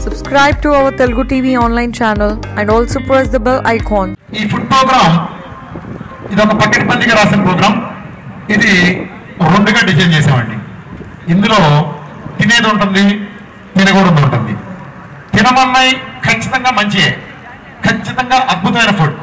Subscribe to our Telugu TV online channel and also press the bell icon. ఈ food program ఇది ఒక packet పందిగా రాసిన programme ఇది రెండుగా డిజైన్ చేసామండి ఇందులో తినేది ఉంటుంది తినకూడదు ఉంటుంది తినమన్నాయి ఖచ్చితంగా మంచియే ఖచ్చితంగా అద్భుతమైన ఫుడ్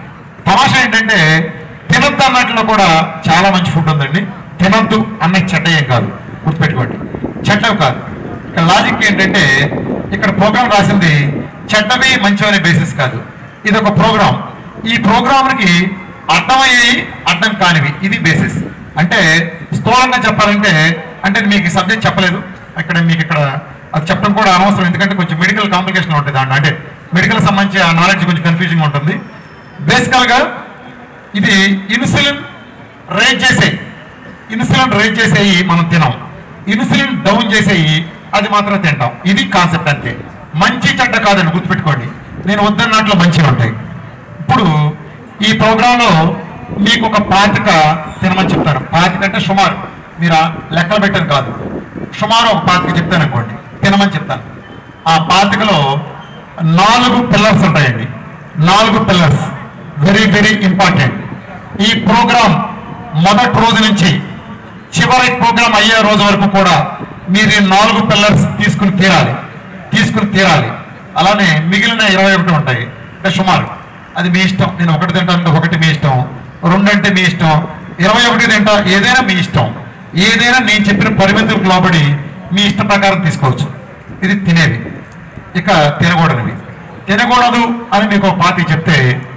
తమాషా ఏంటంటే తినద్దు అన్నట్లో కూడా చాలా మంచి ఫుడ్ ఉందండి తినద్దు అన్న చెడ్డయే కాదు గుర్తుపెట్టుకోండి చెడ్డవి కాదు ఇక్కడ లాజిక్ ఏంటంటే ఇక్కడ ప్రోగ్రామ్ రాసింది చెడ్డవి మంచి అనే బేసిస్ కాదు ఇది ఒక ప్రోగ్రామ్ ఈ ప్రోగ్రామ్కి అర్థమయ్యేవి అర్థం కానివి ఇది బేసిస్ అంటే స్థూలంగా చెప్పాలంటే అంటే మీకు సబ్జెక్ట్ చెప్పలేదు ఇక్కడ మీకు ఇక్కడ అది చెప్పడం కూడా అనవసరం ఎందుకంటే కొంచెం మెడికల్ కాంప్లికేషన్ ఉంటుంది దాంట్లో అంటే మెడికల్ సంబంధించి ఆ నాలెడ్జ్ కొంచెం కన్ఫ్యూజింగ్ ఉంటుంది బేసికల్గా ఇది ఇన్సులిన్ రేజ్ చేసేయి ఇన్సులిన్ రేజ్ చేసేయి మనం తినాం ఇన్సులిన్ డౌన్ చేసేయి అది మాత్రం తింటాం ఇది కాన్సెప్ట్ అంతే మంచి చెడ్డ కాదని గుర్తుపెట్టుకోండి నేను వద్దన్నట్లు మంచిగా ఉంటాయి ఇప్పుడు ఈ ప్రోగ్రాంలో మీకు ఒక పాతిక తినమని చెప్తాను పాతిక అంటే సుమారు మీరు ఆ లెక్కలు పెట్టని కాదు సుమారు ఒక పాతిక చెప్తాను అనుకోండి తినమని చెప్తాను ఆ పాతికలో నాలుగు పిల్లర్స్ ఉంటాయండి నాలుగు పిల్లర్స్ వెరీ వెరీ ఇంపార్టెంట్ ఈ ప్రోగ్రామ్ మొదటి రోజు నుంచి చివరి ప్రోగ్రామ్ అయ్యే రోజు వరకు కూడా మీరు ఈ నాలుగు పిల్లర్స్ తీసుకుని తీరాలి తీసుకుని తీరాలి అలానే మిగిలిన ఇరవై ఒకటి ఉంటాయి అంటే సుమారు అది మీ ఇష్టం నేను ఒకటి తింటానంటే ఒకటి మీ ఇష్టం రెండు అంటే మీ ఇష్టం ఇరవై ఒకటి తింటా ఏదైనా మీ ఇష్టం ఏదైనా నేను చెప్పిన పరిమితులకు లోబడి మీ ఇష్ట ప్రకారం తీసుకోవచ్చు ఇది తినేది ఇక తినకూడనివి తినకూడదు అని మీకు ఒక పార్టీ చెప్తే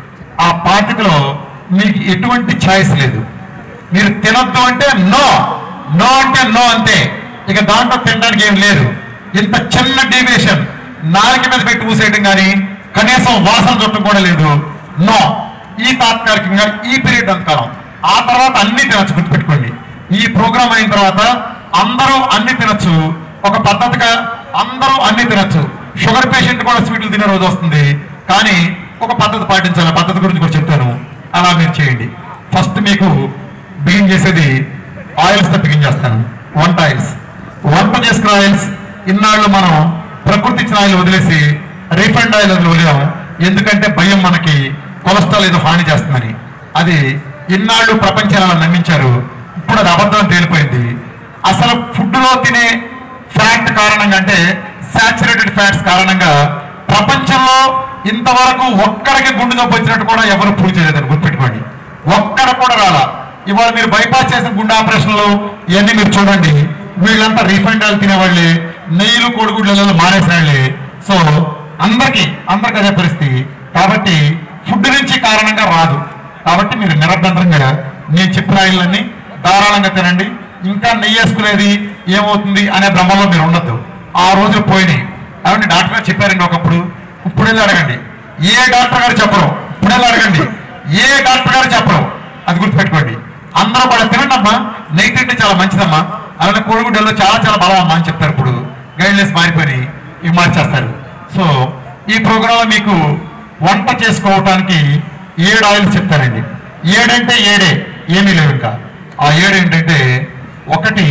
ఆ పార్టీలో మీకు ఎటువంటి ఛాయిస్ లేదు మీరు తినొద్దు అంటే నో నో అంటే నో అంతే ఇక దాంట్లో తినడానికి ఏం లేదు ఇంత చిన్న డీవియేషన్ నాలుగు మీద పెట్టి మూసేయడం కానీ కనీసం వాసన చుట్టం కూడా లేదు నో ఈ తాత్కాలికంగా ఈ పీరియడ్ అంతకాలం ఆ తర్వాత అన్ని తినచ్చు గుర్తుపెట్టుకోండి ఈ ప్రోగ్రామ్ అయిన తర్వాత అందరూ అన్ని తినచ్చు ఒక పద్ధతిగా అందరూ అన్ని తినచ్చు షుగర్ పేషెంట్ కూడా స్వీట్లు తినే రోజు వస్తుంది కానీ ఒక పద్ధతి పాటించాలి ఆ పద్ధతి గురించి కూడా చెప్తాను అలా మీరు చేయండి ఫస్ట్ మీకు బిగిన్ చేసేది ఆయిల్స్ తో బిగిన్ చేస్తాను వంట ఆయిల్స్ వంట చేసుకున్న ఆయిల్స్ ఇన్నాళ్ళు మనం ప్రకృతి ఇచ్చిన ఆయిల్ వదిలేసి రీఫండ్ ఆయిల్ వదిలేం ఎందుకంటే భయం మనకి కొలెస్ట్రాల్ ఏదో హాని చేస్తుందని అది ఇన్నాళ్ళు ప్రపంచాలను నమ్మించారు ఇప్పుడు అది అబద్ధం తేలిపోయింది అసలు ఫుడ్ లో తినే ఫ్యాట్ కారణంగా అంటే సాచురేటెడ్ ఫ్యాట్స్ కారణంగా ప్రపంచంలో ఇంతవరకు ఒక్కడికి గుండె నొప్పి వచ్చినట్టు కూడా ఎవరు ప్రూవ్ చేయలేదని గుర్తుపెట్టుకోండి ఒక్కడ కూడా రాలా ఇవాళ మీరు బైపాస్ చేసిన గుండె ఆపరేషన్లు ఇవన్నీ మీరు చూడండి వీళ్ళంతా రీఫండ్ ఆయిల్ తినేవాళ్ళే నెయ్యిలు కోడిగుడ్లలో మానేసిన వాళ్ళే సో అందరికీ అందరికి అదే పరిస్థితి కాబట్టి ఫుడ్ నుంచి కారణంగా రాదు కాబట్టి మీరు నిరభ్యంతరంగా నేను చెప్పిన ఆయిల్లన్నీ ధారాళంగా తినండి ఇంకా నెయ్యి వేసుకునేది ఏమవుతుంది అనే భ్రమంలో మీరు ఉండొద్దు ఆ రోజులు పోయినాయి అవన్నీ డాక్టర్ గారు చెప్పారండి ఒకప్పుడు ఇప్పుడు వెళ్ళి అడగండి ఏ డాక్టర్ గారు చెప్పరు ఇప్పుడు వెళ్ళి అడగండి ఏ డాక్టర్ గారు చెప్పరు అది గుర్తుపెట్టుకోండి అందరూ కూడా తినండి అమ్మా నెయ్యి తింటే చాలా మంచిదమ్మా అలానే కోడిగుడ్డల్లో చాలా చాలా బలం అమ్మా అని చెప్తారు ఇప్పుడు గైడ్లైన్స్ మారిపోయి ఇవి మార్చేస్తారు సో ఈ ప్రోగ్రాంలో మీకు వంట చేసుకోవటానికి ఏడు ఆయిల్స్ చెప్తానండి ఏడంటే ఏడే ఏమీ లేవు ఇంకా ఆ ఏడు ఏంటంటే ఒకటి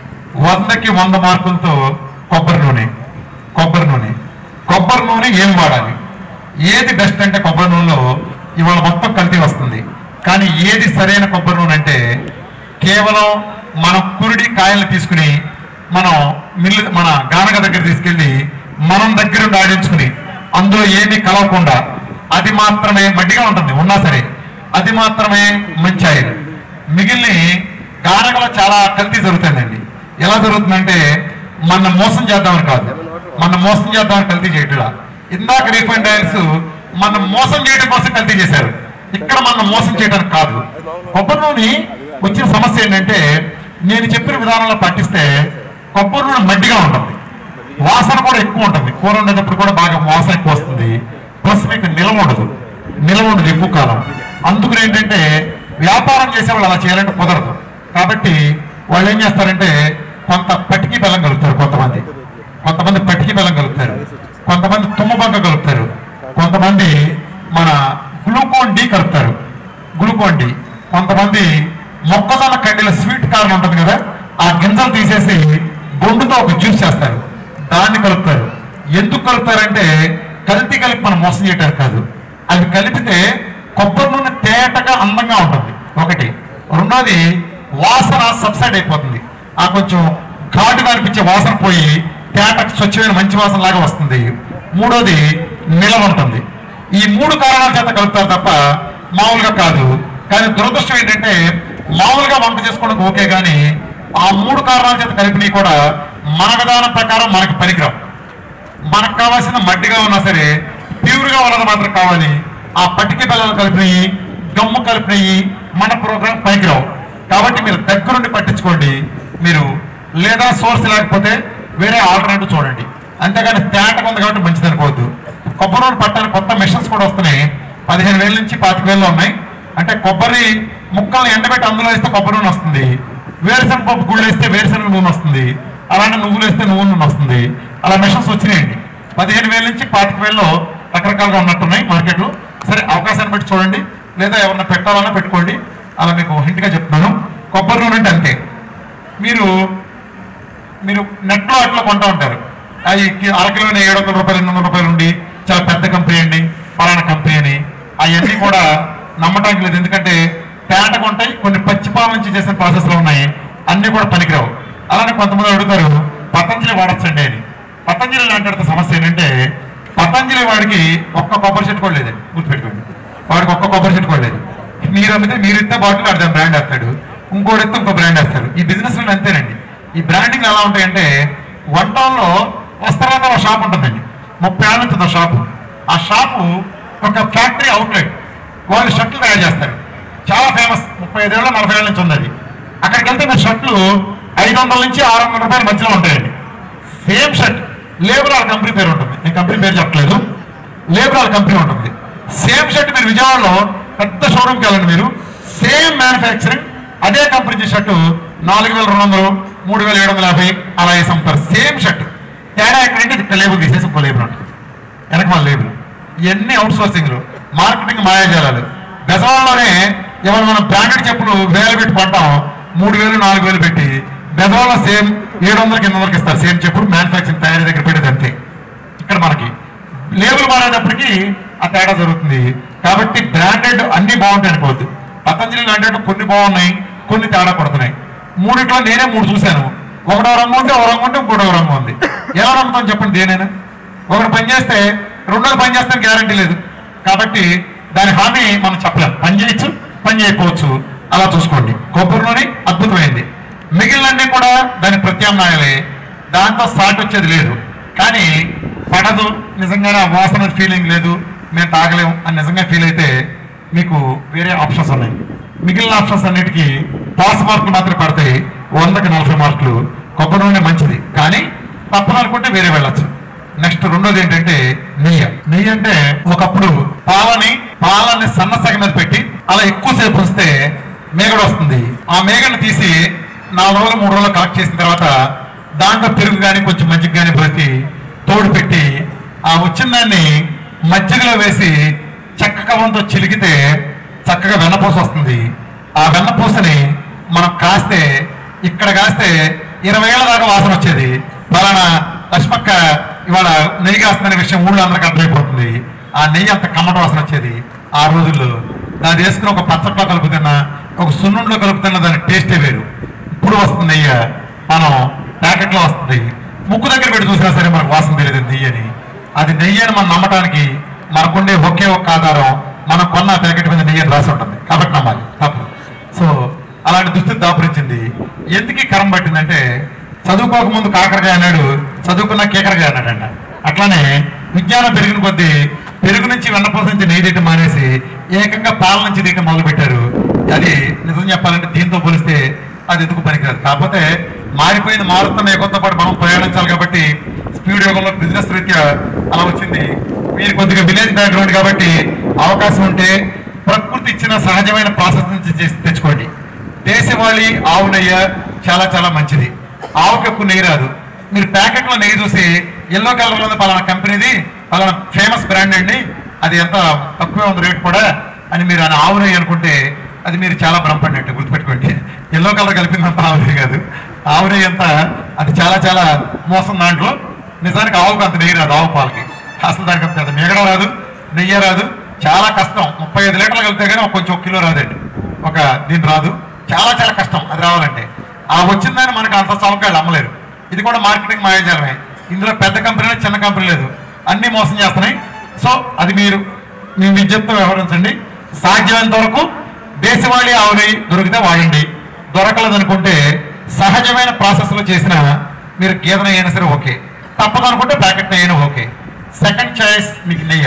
వందకి వంద మార్కులతో కొబ్బరి నూనె కొబ్బరి నూనె కొబ్బరి నూనె ఏం వాడాలి ఏది బెస్ట్ అంటే కొబ్బరి నూనెలో ఇవాళ మొత్తం కల్తీ వస్తుంది కానీ ఏది సరైన కొబ్బరి నూనె అంటే కేవలం మన కురుడి కాయలు తీసుకుని మనం మిల్లు మన గానగ దగ్గర తీసుకెళ్ళి మనం దగ్గరుండి ఆడించుకుని అందులో ఏమీ కలవకుండా అది మాత్రమే మడ్డిగా ఉంటుంది ఉన్నా సరే అది మాత్రమే మంచి ఆయిల్ మిగిలిన గానగలో చాలా కల్తీ జరుగుతుందండి ఎలా జరుగుతుందంటే మన మోసం చేద్దామని కాదు మన మోసం చేద్దామని కల్తీ చేయట్లా ఇందాక రీఫండ్ ఆయిల్స్ మన మోసం చేయడం కోసం కల్తీ చేశారు ఇక్కడ మనం మోసం చేయడానికి కాదు కొబ్బరి నూనె వచ్చిన సమస్య ఏంటంటే నేను చెప్పిన విధానంలో పాటిస్తే కొబ్బరి నూనె మడ్డిగా ఉంటుంది వాసన కూడా ఎక్కువ ఉంటుంది కూర ఉండేటప్పుడు కూడా బాగా వాసన ఎక్కువ వస్తుంది ప్లస్ మీకు నిల్వ ఉండదు నిల్వ ఉండదు ఎక్కువ కాలం అందుకని ఏంటంటే వ్యాపారం చేసే వాళ్ళు అలా చేయాలంటే కుదరదు కాబట్టి వాళ్ళు ఏం చేస్తారంటే కొంత పటికి బెల్లం కలుపుతారు కొంతమంది కొంతమంది పటికి బెల్లం కలుపుతారు కొంతమంది తుమ్మబంక కలుపుతారు కొంతమంది మన గ్లూకోన్ డి కలుపుతారు గ్లూకోన్ డి కొంతమంది మొక్కజొన్న కండిల స్వీట్ కార్న్ ఉంటుంది కదా ఆ గింజలు తీసేసి బొండుతో ఒక జ్యూస్ చేస్తారు దాన్ని కలుపుతారు ఎందుకు కలుపుతారంటే కల్తీ కలిపి మనం మోసం చేయటానికి కాదు అవి కలిపితే కొబ్బరి నూనె తేటగా అందంగా ఉంటుంది ఒకటి రెండోది వాసన సబ్సైడ్ అయిపోతుంది ఆ కొంచెం ఘాటుగా అనిపించే వాసన పోయి తేట స్వచ్ఛమైన మంచి వాసన లాగా వస్తుంది మూడోది నిలవ ఉంటుంది ఈ మూడు కారణాల చేత కలుపుతారు తప్ప మామూలుగా కాదు కానీ దురదృష్టం ఏంటంటే మామూలుగా వంట చేసుకోవడం ఓకే కానీ ఆ మూడు కారణాల చేత కలిపినవి కూడా మన విధానం ప్రకారం మనకు పనికిరావు మనకు కావాల్సిన మట్టిగా ఉన్నా సరే ప్యూర్గా ఉన్నది మాత్రం కావాలి ఆ పట్టిక బెల్లాలు కలిపినవి గమ్ము కలిపినవి మన ప్రోగ్రాం పనికిరావు కాబట్టి మీరు దగ్గరుండి పట్టించుకోండి మీరు లేదా సోర్స్ లేకపోతే వేరే ఆల్టర్నేటివ్ చూడండి అంతేగాని తేటగా ఉంది కాబట్టి మంచిది అనుకోవద్దు కొబ్బరి నూనె పట్టడానికి కొత్త మిషన్స్ కూడా వస్తున్నాయి పదిహేను వేల నుంచి పాతిక వేలు ఉన్నాయి అంటే కొబ్బరి ముక్కల్ని ఎండబెట్టి అందులో వేస్తే కొబ్బరి నూనె వస్తుంది వేరుశనగ పప్పు గుళ్ళు వేస్తే వేరుశనగ నూనె వస్తుంది అలానే నువ్వులు వేస్తే నువ్వుల నూనె వస్తుంది అలా మిషన్స్ వచ్చినాయండి పదిహేను వేల నుంచి పాతిక వేలలో రకరకాలుగా ఉన్నట్టున్నాయి మార్కెట్లో సరే అవకాశాన్ని బట్టి చూడండి లేదా ఎవరన్నా పెట్టాలన్నా పెట్టుకోండి అలా మీకు హింట్గా చెప్తున్నాను కొబ్బరి నూనె అంటే అంతే మీరు మీరు నెట్లో అట్లా కొంటా ఉంటారు అవి కి- అరకిలోనే ఏడు వందల రూపాయలు ఎనిమిది వందల రూపాయలు ఉండి చాలా పెద్ద కంపెనీ అండి పలానా కంపెనీ అని అవన్నీ కూడా నమ్మటానికి లేదు ఎందుకంటే తేట కొంటాయి కొన్ని పచ్చిపాల నుంచి చేసిన ప్రాసెస్లు ఉన్నాయి అన్నీ కూడా పనికిరావు అలానే కొంతమంది అడుగుతారు పతంజలి వాడచ్చండి అని పతంజలి లాంటి సమస్య ఏంటంటే పతంజలి వాడికి ఒక్క కొబ్బరి చెట్టు కూడా లేదండి గుర్తుపెట్టుకోండి వాడికి ఒక్క కొబ్బరి చెట్టు కూడా లేదు మీరు అమ్మితే మీరు ఇస్తే బాటిల్ వాడి బ్రాండ్ వేస్తాడు ఇంకోటి ఇస్తే ఇంకో బ్రాండ్ వేస్తారు ఈ బిజినెస్ అంతేనండి ఈ బ్రాండింగ్ ఎలా ఉంటాయంటే వన్ టౌన్లో వస్త్రాల ఒక షాప్ ఉంటుందండి ముప్పై ఏళ్ళ నుంచి ఉంది ఆ షాపు ఆ షాపు ఒక ఫ్యాక్టరీ అవుట్లెట్ వాళ్ళు షర్ట్లు తయారు చేస్తారు చాలా ఫేమస్ ముప్పై ఐదేళ్ళ నలభై ఏళ్ళ నుంచి ఉంది అది అక్కడికి వెళ్తే మీరు షర్ట్లు ఐదు వందల నుంచి ఆరు వందల రూపాయల మధ్యలో ఉంటాయండి సేమ్ షర్ట్ లేబర్ వాళ్ళ కంపెనీ పేరు ఉంటుంది నేను కంపెనీ పేరు చెప్పలేదు లేబర్ వాళ్ళ కంపెనీ ఉంటుంది సేమ్ షర్ట్ మీరు విజయవాడలో పెద్ద షోరూమ్కి వెళ్ళండి మీరు సేమ్ మ్యానుఫ్యాక్చరింగ్ అదే కంపెనీ షర్టు నాలుగు వేల రెండు వందలు మూడు వేల ఏడు వందల యాభై అలా వేసి అమ్ముతారు సేమ్ షర్ట్ తేడా ఎక్కడంటే ఇక్కడ లేబుల్ తీసేసి ఇంకో లేబుల్ ఉంటుంది వెనక మన లేబుల్ ఇవన్నీ అవుట్ సోర్సింగ్లు మార్కెటింగ్ మాయాజాలాలు బెజవాడలోనే ఇవాళ మనం బ్రాండెడ్ చెప్పులు వేలు పెట్టి కొంటాం మూడు వేలు నాలుగు వేలు పెట్టి బెజవాడలో సేమ్ ఏడు వందలకి ఎనిమిది వందలకి ఇస్తారు సేమ్ చెప్పులు మ్యానుఫ్యాక్చరింగ్ తయారీ దగ్గర పెట్టేది అంతే ఇక్కడ మనకి లేబుల్ మారేటప్పటికి ఆ తేడా జరుగుతుంది కాబట్టి బ్రాండెడ్ అన్ని బాగుంటాయి అనుకోవద్దు పతంజలి లాంటి కొన్ని బాగున్నాయి కొన్ని తేడా పడుతున్నాయి మూడిట్లో నేనే మూడు చూశాను ఒకటో రంగు ఉంటే ఒక రంగు ఉంటే ఇంకోటో రంగు ఉంది ఎలా నమ్ముతాం చెప్పండి దేనైనా ఒకటి పని చేస్తే రెండోది పని చేస్తాను గ్యారంటీ లేదు కాబట్టి దాని హామీ మనం చెప్పలేం పని చేయొచ్చు పని చేయకపోవచ్చు అలా చూసుకోండి కొబ్బరి నూనె అద్భుతమైంది మిగిలినన్నీ కూడా దాని ప్రత్యామ్నాయాలే దాంతో సాట్ వచ్చేది లేదు కానీ పడదు నిజంగానే ఆ వాసన ఫీలింగ్ లేదు మేము తాగలేము అని నిజంగా ఫీల్ అయితే మీకు వేరే ఆప్షన్స్ ఉన్నాయి మిగిలిన ఆప్షన్స్ అన్నిటికీ పాస్ మార్కులు మాత్రం పడతాయి వందకి నలభై మార్కులు కొబ్బరి నూనె మంచిది కానీ తప్పదనుకుంటే వేరే వెళ్ళొచ్చు నెక్స్ట్ రెండోది ఏంటంటే నెయ్యి నెయ్యి అంటే ఒకప్పుడు పాలని పాలని సన్న సగ మీద పెట్టి అలా ఎక్కువసేపు ఉంచితే మేగడ వస్తుంది ఆ మేగడని తీసి నాలుగు రోజులు మూడు రోజులు కలెక్ట్ చేసిన తర్వాత దాంట్లో పెరుగు కానీ కొంచెం మజ్జిగ కానీ పోసి తోడు పెట్టి ఆ వచ్చిన దాన్ని మజ్జిగలో వేసి చెక్క కవంతో చిలికితే చక్కగా వెన్నపూస వస్తుంది ఆ వెన్నపూసని మనం కాస్తే ఇక్కడ కాస్తే ఇరవై ఏళ్ళ దాకా వాసన వచ్చేది పలానా లక్ష్మక్క ఇవాళ నెయ్యి కాస్తుందనే విషయం ఊళ్ళో అందరికి అర్థమైపోతుంది ఆ నెయ్యి అంత కమ్మట వాసన వచ్చేది ఆ రోజుల్లో దాన్ని వేసుకుని ఒక పచ్చట్లో కలుపుతున్నా ఒక సున్నుండిలో కలుపుతున్న దాని టేస్టే వేరు ఇప్పుడు వస్తుంది నెయ్యి మనం ప్యాకెట్లో వస్తుంది ముక్కు దగ్గర పెట్టి చూసినా సరే మనకు వాసన తెలియదు నెయ్యి అని అది నెయ్యి అని మనం నమ్మటానికి మనకుండే ఒకే ఒక్క ఆధారం మనం కొన్న ప్యాకెట్ మీద నెయ్యి అని రాసి ఉంటుంది కాబట్టి నమ్మాలి తప్పు సో అలాంటి దుస్థితి దాపురించింది ఎందుకు ఈ కరం పట్టిందంటే చదువుకోక ముందు కాకరకాయ అన్నాడు చదువుకున్న కేకరకాయ అన్నాడంట అట్లానే విజ్ఞానం పెరిగిన కొద్దీ పెరుగు నుంచి వెన్నపూస నుంచి నెయ్యి తీయటం మానేసి ఏకంగా పాల నుంచి తీయటం మొదలు పెట్టారు అది నిజం చెప్పాలంటే దీంతో పోలిస్తే అది ఎందుకు పనికిరాదు కాకపోతే మారిపోయింది మారుతున్న యుగంతో పాటు మనం ప్రయాణించాలి కాబట్టి స్పీడ్ యుగంలో బిజినెస్ రీత్యా అలా వచ్చింది మీరు కొద్దిగా విలేజ్ బ్యాక్గ్రౌండ్ కాబట్టి అవకాశం ఉంటే ప్రకృతి ఇచ్చిన సహజమైన ప్రాసెస్ నుంచి చేసి తెచ్చుకోండి దేశవాళీ ఆవు నెయ్యి చాలా చాలా మంచిది ఆవుకి ఎక్కువ నెయ్యి రాదు మీరు ప్యాకెట్లో నెయ్యి చూసి ఎల్లో కలర్ ఉంది పలానా కంపెనీది పలానా ఫేమస్ బ్రాండ్ అండి అది ఎంత తక్కువే ఉంది రేట్ కూడా అని మీరు అని ఆవు నెయ్యి అనుకుంటే అది మీరు చాలా భ్రమపడినట్టు గుర్తుపెట్టుకోండి ఎల్లో కలర్ కలిపిందంత ఆవు నెయ్యి కాదు ఆవు నెయ్యి అంతా అది చాలా చాలా మోసం దాంట్లో నిజానికి ఆవుకు అంత నెయ్యి రాదు ఆవు పాలకి అసలు దానికి అంత మిగడ రాదు నెయ్యి రాదు చాలా కష్టం ముప్పై ఐదు లీటర్లు కలిపితే కానీ ఒక కొంచెం ఒక కిలో రాదండి ఒక దీని రాదు చాలా చాలా కష్టం అది రావాలంటే ఆ వచ్చిందని మనకు అంత చౌకాయలు అమ్మలేరు ఇది కూడా మార్కెటింగ్ మాయాజాలమే ఇందులో పెద్ద కంపెనీ లేదు, చిన్న కంపెనీ లేదు అన్ని మోసం చేస్తున్నాయి సో అది మీరు మీ విద్యుత్తో వ్యవహరించండి సాధ్యమైనంత వరకు దేశవాళీ ఆవుని దొరికితే వాడండి దొరకలేదు అనుకుంటే సహజమైన ప్రాసెస్ లో చేసిన మీరు గీతన అయినా సరే ఓకే తప్పదు అనుకుంటే ప్యాకెట్ అయినా ఓకే సెకండ్ చాయిస్ మీకు నెయ్య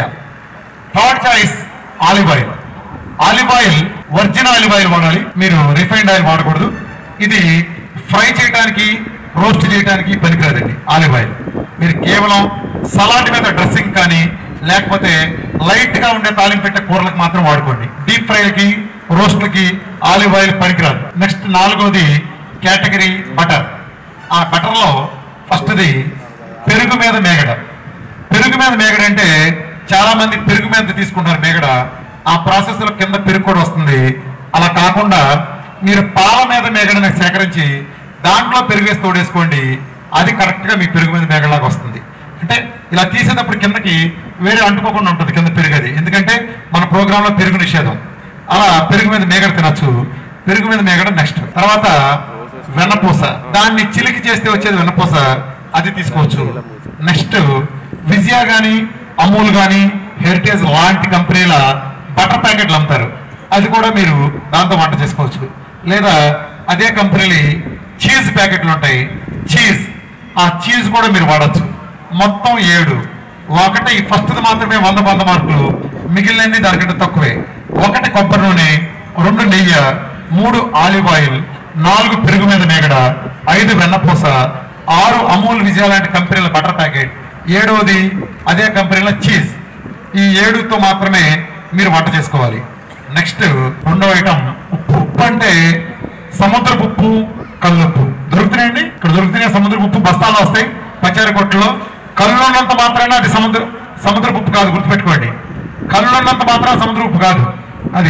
third choice olive oil olive oil original olive oil వాడాలి మీరు రిఫైన్డ్ ఆయిల్ వాడకూడదు ఇది ఫ్రై చేయడానికి రోస్ట్ చేయడానికి పనికిరాదండి ఆలివ్ ఆయిల్ మీరు కేవలం సలాడ్ మీద డ్రెస్సింగ్ కానీ లేకపోతే లైట్ గా ఉండే తాలింపు పెట్టే కూరలకు మాత్రం వాడుకోండి డీప్ ఫ్రైలకి రోస్ట్లకి ఆలివ్ ఆయిల్ పనికిరాదు నెక్స్ట్ నాలుగోది కేటగిరీ బటర్ ఆ బటర్లో ఫస్ట్ది పెరుగు మీద మేగడ పెరుగు మీద మేగడ అంటే చాలా మంది పెరుగు మీద తీసుకుంటారు మేగడ ఆ ప్రాసెస్ లో కింద పెరుగు కూడా వస్తుంది అలా కాకుండా మీరు పాల మీద మేగడని సేకరించి దాంట్లో పెరుగు వేసి తోడేసుకోండి అది కరెక్ట్ గా మీ పెరుగు మీద మేగడలాగా వస్తుంది అంటే ఇలా తీసేటప్పుడు కిందకి వేరే అంటుకోకుండా ఉంటుంది కింద పెరుగు అది ఎందుకంటే మన ప్రోగ్రామ్ లో పెరుగు నిషేధం అలా పెరుగు మీద మేగడ తినచ్చు పెరుగు మీద మేగడ నెక్స్ట్ తర్వాత వెన్నపూస దాన్ని చిలికి చేస్తే వచ్చేది వెన్నపూస అది తీసుకోవచ్చు నెక్స్ట్ విజయ గాని అమూల్ గాని హెరిటేజ్ లాంటి కంపెనీల బటర్ ప్యాకెట్లు అమ్ముతారు అది కూడా మీరు దాంతో వంట చేసుకోవచ్చు లేదా అదే కంపెనీలు చీజ్ ప్యాకెట్లు ఉంటాయి చీజ్ ఆ చీజ్ కూడా మీరు వాడచ్చు మొత్తం ఏడు ఒకటి ఫస్ట్ మాత్రమే వంద వంద మార్కులు మిగిలినది దానికంటే తక్కువే ఒకటి కొబ్బరి నూనె రెండు నెయ్యి మూడు ఆలివ్ ఆయిల్ నాలుగు పెరుగు మీద మేగడ ఐదు వెన్నపూస ఆరు అమూల్ విజయ లాంటి కంపెనీల బటర్ ప్యాకెట్ ఏడవది అదే కంపెనీల చీజ్ ఈ ఏడుతో మాత్రమే మీరు వంట చేసుకోవాలి నెక్స్ట్ రెండో ఐటమ్ ఉప్పు ఉప్పు అంటే సముద్రపు ఉప్పు కల్లుప్పు దొరుకుతున్నాయండి ఇక్కడ దొరుకుతున్నాయి సముద్రపు ఉప్పు బస్తాలు వస్తాయి పచారి కొట్టులో కళ్ళు ఉన్నంత మాత్రాన అది సముద్ర సముద్రపు ఉప్పు కాదు గుర్తుపెట్టుకోండి కళ్ళు ఉన్నంత మాత్రం సముద్ర ఉప్పు కాదు అది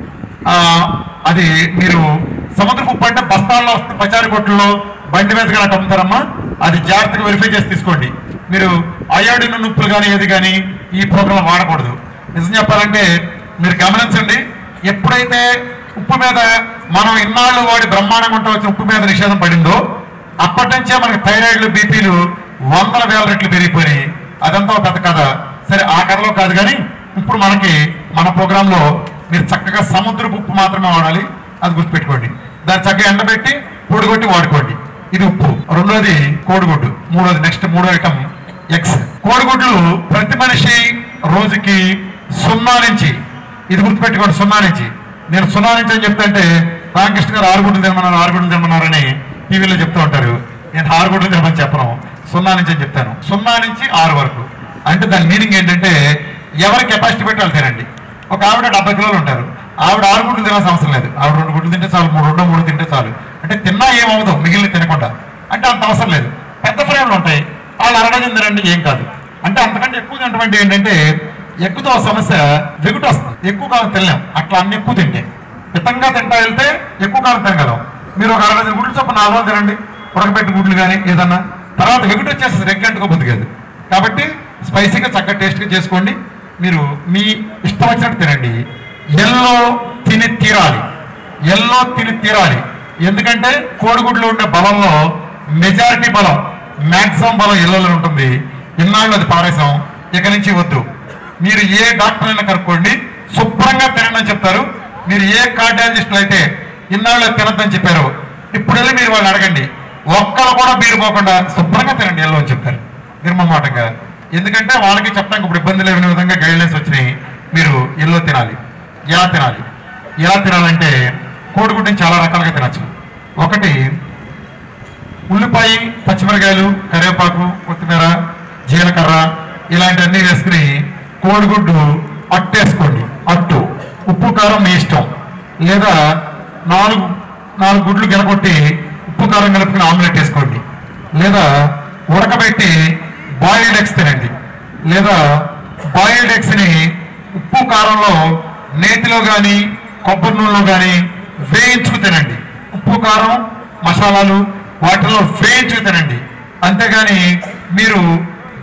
ఆ, అది మీరు సముద్రపు ఉప్పు అంటే బస్తాల్లో వస్తే పచారి కొట్టుల్లో బండి మీద కానీ అట్లా అమ్ముతారమ్మా అది జాగ్రత్తగా వెరిఫై చేసి తీసుకోండి మీరు అయోడిన్ ఉప్పులు కానీ ఏది కానీ ఈ ప్రోగ్రాం వాడకూడదు నిజం చెప్పాలంటే మీరు గమనించండి ఎప్పుడైతే ఉప్పు మీద మనం ఇన్నాళ్ళు వాడి బ్రహ్మాండంగా ఉంటూ వచ్చిన ఉప్పు మీద నిషేధం పడిందో అప్పటి నుంచే మనకి థైరాయిడ్లు బీపీలు వందల వేల రెట్లు పెరిగిపోయినాయి అదంతా ఒక పెద్ద కథ సరే ఆ కథలో కాదు కానీ ఇప్పుడు మనకి మన ప్రోగ్రామ్ లో మీరు చక్కగా సముద్రపు ఉప్పు మాత్రమే వాడాలి అది గుర్తుపెట్టుకోండి దాన్ని చక్కగా ఎండబెట్టి పొడిగొట్టి వాడుకోండి ఇది ఉప్పు రెండోది కోడిగుడ్డు మూడోది నెక్స్ట్ మూడో ఐటమ్ ఎక్స్ కోడిగుడ్లు ప్రతి మనిషి రోజుకి సున్నా నుంచి ఇది గుర్తుపెట్టుకోండి సున్నా నుంచి నేను సున్నా నుంచి అని చెప్తుంటే రామకృష్ణ గారు ఆరు గుడ్లు తినమన్నారు ఆరు గుడ్లు తినమన్నారని టీవీలో చెప్తూ ఉంటారు నేను ఆరు గుడ్లు తినమని చెప్పను సున్నా నుంచి అని చెప్తాను సున్నా నుంచి ఆరు వరకు అంటే దాని మీనింగ్ ఏంటంటే ఎవరి కెపాసిటీ పెట్టి వాళ్ళు తినండి ఒక ఆవిడ డెబ్బై కిలోలు ఉంటారు ఆవిడ ఆరు గుడ్లు తినాల్సిన అవసరం లేదు ఆవిడ రెండు గుడ్లు తింటే చాలు మూడు రెండో మూడు తింటే చాలు అంటే తిన్నా ఏమవుదు మిగిలిన తినకుండా అంటే అంత అవసరం లేదు పెద్ద ఫ్రేమ్లు ఉంటాయి వాళ్ళు అరడజన్ తినండి ఏం కాదు అంటే అంతకంటే ఎక్కువ తినటువంటి ఏంటంటే ఎక్కువతో సమస్య వెగుటు వస్తుంది ఎక్కువ కాలం తినలేం అట్లా అన్ని ఎక్కువ తింటే మితంగా తింటా వెళ్తే ఎక్కువ కాలం తినగలం మీరు ఒక అరవై గుడ్లు చొప్పున నాలుగు రోజులు తినండి ఉడకబెట్టి గుడ్లు కానీ ఏదన్నా తర్వాత వెగుటు వచ్చేసి రెగ్గంటుగా బతికేది కాబట్టి స్పైసీగా చక్కగా టేస్ట్గా చేసుకోండి మీరు మీ ఇష్టం వచ్చినట్టు తినండి ఎల్లో తిని తీరాలి ఎల్లో తిని తీరాలి ఎందుకంటే కోడిగుడ్లో ఉండే బలంలో మెజారిటీ బలం మాక్సిమం బలం ఎల్లోలో ఉంటుంది ఇన్నాళ్ళు అది పారేసాం ఇక నుంచి వద్దు మీరు ఏ డాక్టర్ అయినా కనుక్కోండి శుభ్రంగా తినండి అని చెప్తారు మీరు ఏ కార్డియాలజిస్టులు అయితే ఇన్నాళ్ళు అది తినద్దని చెప్పారు ఇప్పుడు వెళ్ళి మీరు వాళ్ళు అడగండి ఒక్కరు కూడా బీరు పోకుండా శుభ్రంగా తినండి ఎల్లో అని చెప్తారు నిర్మమాటంగా ఎందుకంటే వాళ్ళకి చెప్పడానికి ఇప్పుడు ఇబ్బంది లేని విధంగా గైడ్లైన్స్ వచ్చినాయి మీరు ఎల్లో తినాలి ఎలా తినాలి ఎలా తినాలంటే కోడిగుడ్డుని చాలా రకాలుగా తినచ్చు ఒకటి ఉల్లిపాయ పచ్చిమిరకాయలు కరివేపాకు కొత్తిమీర జీలకర్ర ఇలాంటివన్నీ వేసుకుని కోడిగుడ్డు అట్టు వేసుకోండి అట్టు ఉప్పు కారం మీ ఇష్టం లేదా నాలుగు నాలుగు గుడ్లు గెలగొట్టి ఉప్పు కారం కలుపుకుని ఆమ్లెట్ వేసుకోండి లేదా ఉడకబెట్టి బాయిల్డ్ ఎగ్స్ తినండి లేదా బాయిల్డ్ ఎగ్స్ ని ఉప్పు కారంలో నేతిలో కానీ కొబ్బరి నూనెలో కానీ వేయించుకు తినండి ఉప్పు కారం మసాలాలు వాటిలో వేయించుకు తినండి అంతేగాని మీరు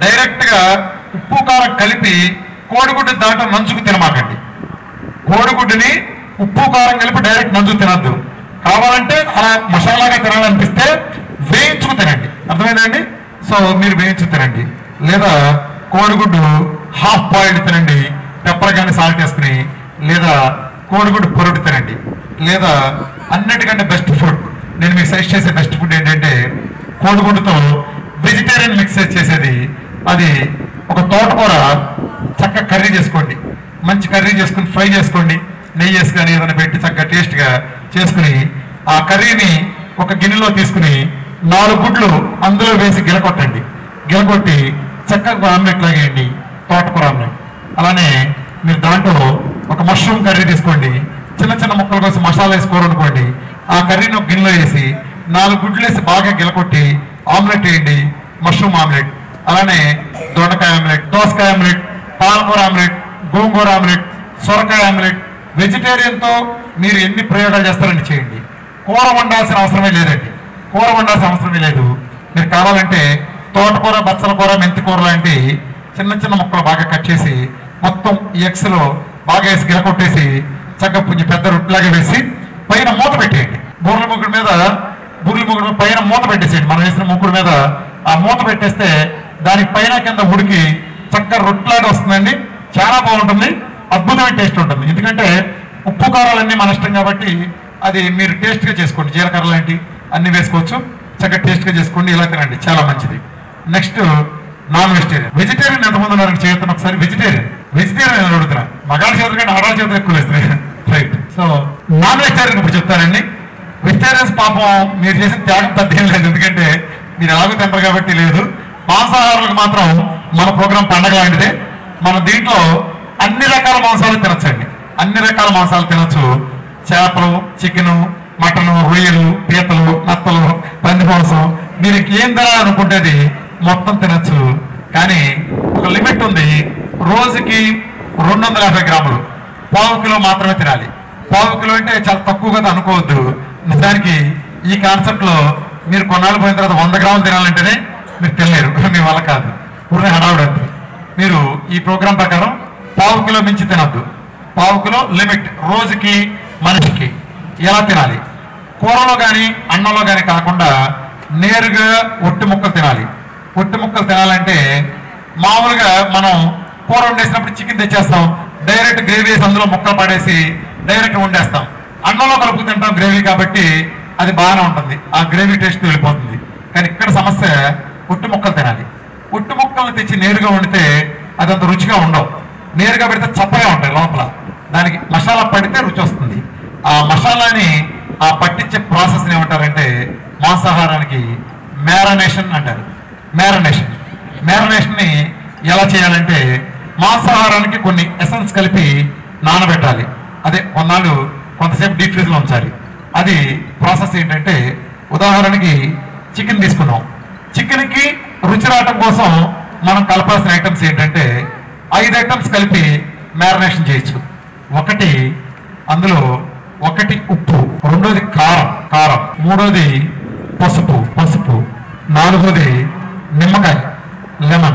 డైరెక్ట్గా ఉప్పు కారం కలిపి కోడిగుడ్డు దాంట్లో నంచుకు తినమాకండి కోడిగుడ్డుని ఉప్పు కారం కలిపి డైరెక్ట్ నంచు తినద్దు కావాలంటే అలా మసాలాగా తినాలనిపిస్తే వేయించుకు తినండి అర్థమైందండి సో మీరు వేయించు తినండి లేదా కోడిగుడ్డు హాఫ్ బాయిల్డ్ తినండి పెప్పర్ కానీ సాల్ట్ వేసుకుని లేదా కోడిగుడ్డు పొరుడు తినండి లేదా అన్నిటికంటే బెస్ట్ ఫుడ్ నేను మీకు సజెస్ట్ చేసే బెస్ట్ ఫుడ్ ఏంటంటే కోడిగుడ్డుతో వెజిటేరియన్ మిక్స్ చేసేది అది ఒక తోటకూర చక్కగా కర్రీ చేసుకోండి మంచి కర్రీ చేసుకుని ఫ్రై చేసుకోండి నెయ్యి వేసుకొని ఏదైనా పెట్టి చక్కగా టేస్ట్గా చేసుకుని ఆ కర్రీని ఒక గిన్నెలో తీసుకుని నాలుగు గుడ్లు అందులో వేసి గిలకొట్టండి గిలకొట్టి చక్కగా ఆమ్లెట్ లాగేయండి తోటకూర ఆమ్లెట్ అలానే మీరు దాంట్లో ఒక మష్రూమ్ కర్రీ తీసుకోండి చిన్న చిన్న ముక్కల కోసం మసాలా వేసి కూర అనుకోండి ఆ కర్రీని ఒక గిన్నెలో వేసి నాలుగు గుడ్లు వేసి బాగా గిలకొట్టి ఆమ్లెట్ వేయండి మష్రూమ్ ఆమ్లెట్ అలానే దొండకాయ ఆమ్లెట్ దోసకాయ ఆమ్లెట్ పాలకూర ఆమ్లెట్ గోంగూర ఆమ్లెట్ సొరకాయ ఆమ్లెట్ వెజిటేరియన్ తో మీరు ఎన్ని ప్రయోగాలు చేస్తారని చేయండి కూర వండాల్సిన అవసరమే లేదండి కూర వండాల్సిన అవసరమే లేదు మీరు కావాలంటే తోటకూర బచ్చల కూర మెంతి కూర లాంటి చిన్న చిన్న ముక్కలు బాగా కట్ చేసి మొత్తం ఈ ఎగ్స్ లో బాగా వేసి గిలకొట్టేసి చక్కగా పుంజి పెద్ద రొట్టెలాగా వేసి పైన మూత పెట్టేయండి బూరెల ముగ్గురు మీద బూరెల ముగ్గురు మీద పైన మూత పెట్టేసేయండి మనం వేసిన ముగ్గురు మీద ఆ మూత పెట్టేస్తే దాని పైన కింద ఉడికి చక్కగా రొట్టెలాగా వస్తుందండి చాలా బాగుంటుంది అద్భుతమైన టేస్ట్ ఉంటుంది ఎందుకంటే ఉప్పు కారాలన్నీ మన ఇష్టం కాబట్టి అది మీరు టేస్ట్గా చేసుకోండి జీలకర్ర లాంటి అన్ని వేసుకోవచ్చు చక్కగా టేస్ట్గా చేసుకోండి ఇలా తినండి చాలా మంచిది నెక్స్ట్ నాన్ వెజిటేరియన్ వెజిటేరియన్ ఎంతమంది ఉన్నారని చేస్తున్నా ఒకసారి వెజిటేరియన్ వెజిటేరియన్ అని అడుగుతున్నా మగాళ్ళ చేతులు కంటే ఆడవాళ్ళ చేతులు ఎక్కువ వేస్తున్నాయి రైట్ సో నాన్ వెజిటేరియన్ ఇప్పుడు చెప్తానండి వెజిటేరియన్స్ పాపం మీరు చేసిన త్యాగం పెద్ద ఏం లేదు ఎందుకంటే మీరు ఎలాగో తింటారు కాబట్టి లేదు మాంసాహారులకు మాత్రం మన ప్రోగ్రాం పండగ లాంటిదే మన దీంట్లో అన్ని రకాల మాంసాలు తినచ్చండి అన్ని రకాల మాంసాలు తినొచ్చు చేపలు చికెను మటను రొయ్యలు పీతలు నత్తలు పంది మాంసం మీరు ఏం తినాలనుకుంటేది మొత్తం తినచ్చు కానీ ఒక లిమిట్ ఉంది రోజుకి రెండు వందల యాభై గ్రాములు పావు కిలో మాత్రమే తినాలి పావు కిలో అంటే చాలా తక్కువ కదా అనుకోవద్దు నిజానికి ఈ కాన్సెప్ట్ లో మీరు కొన్నాళ్ళు పోయిన తర్వాత వంద గ్రాములు తినాలంటేనే మీరు తినలేరు మీ వల్ల కాదు ఊరిని హడావుడు అంతే మీరు ఈ ప్రోగ్రాం ప్రకారం పావు కిలో మించి తినద్దు పావు కిలో లిమిట్ రోజుకి మనిషికి ఎలా తినాలి కూరలో కానీ అన్నంలో కానీ కాకుండా నేరుగా ఒట్టి ముక్కలు తినాలి ఒట్టి ముక్కలు తినాలంటే మామూలుగా మనం కూర వండేసినప్పుడు చికెన్ తెచ్చేస్తాం డైరెక్ట్ గ్రేవీ వేసి అందులో ముక్కలు పడేసి డైరెక్ట్ వండేస్తాం అన్నంలో కలుపు తింటాం గ్రేవీ కాబట్టి అది బాగానే ఉంటుంది ఆ గ్రేవీ టేస్ట్ వెళ్ళిపోతుంది కానీ ఇక్కడ సమస్య ఒట్టి ముక్కలు తినాలి ఒట్టి ముక్కలు తెచ్చి నేరుగా వండితే అది అంత రుచిగా ఉండవు నేరుగా పెడితే చప్పగా ఉంటాయి లోపల దానికి మసాలా పడితే రుచి వస్తుంది ఆ మసాలాని ఆ పట్టించే ప్రాసెస్ ఏమంటారంటే మాంసాహారానికి మ్యారనేషన్ అంటారు మ్యారనేషన్ మ్యారనేషన్ ని ఎలా చేయాలంటే మాంసాహారానికి కొన్ని ఎసెన్స్ కలిపి నానబెట్టాలి అదే కొన్నాళ్ళు కొంతసేపు డీప్ ఫ్రిజ్ లో ఉంచాలి అది ప్రాసెస్ ఏంటంటే ఉదాహరణకి చికెన్ తీసుకున్నాం చికెన్ కి రుచి రావటం కోసం మనం కలపాల్సిన ఐటమ్స్ ఏంటంటే ఐదు ఐటమ్స్ కలిపి మ్యారినేషన్ చేయొచ్చు ఒకటి అందులో ఒకటి ఉప్పు రెండోది కారం కారం మూడోది పసుపు పసుపు నాలుగోది నిమ్మకాయ లెమన్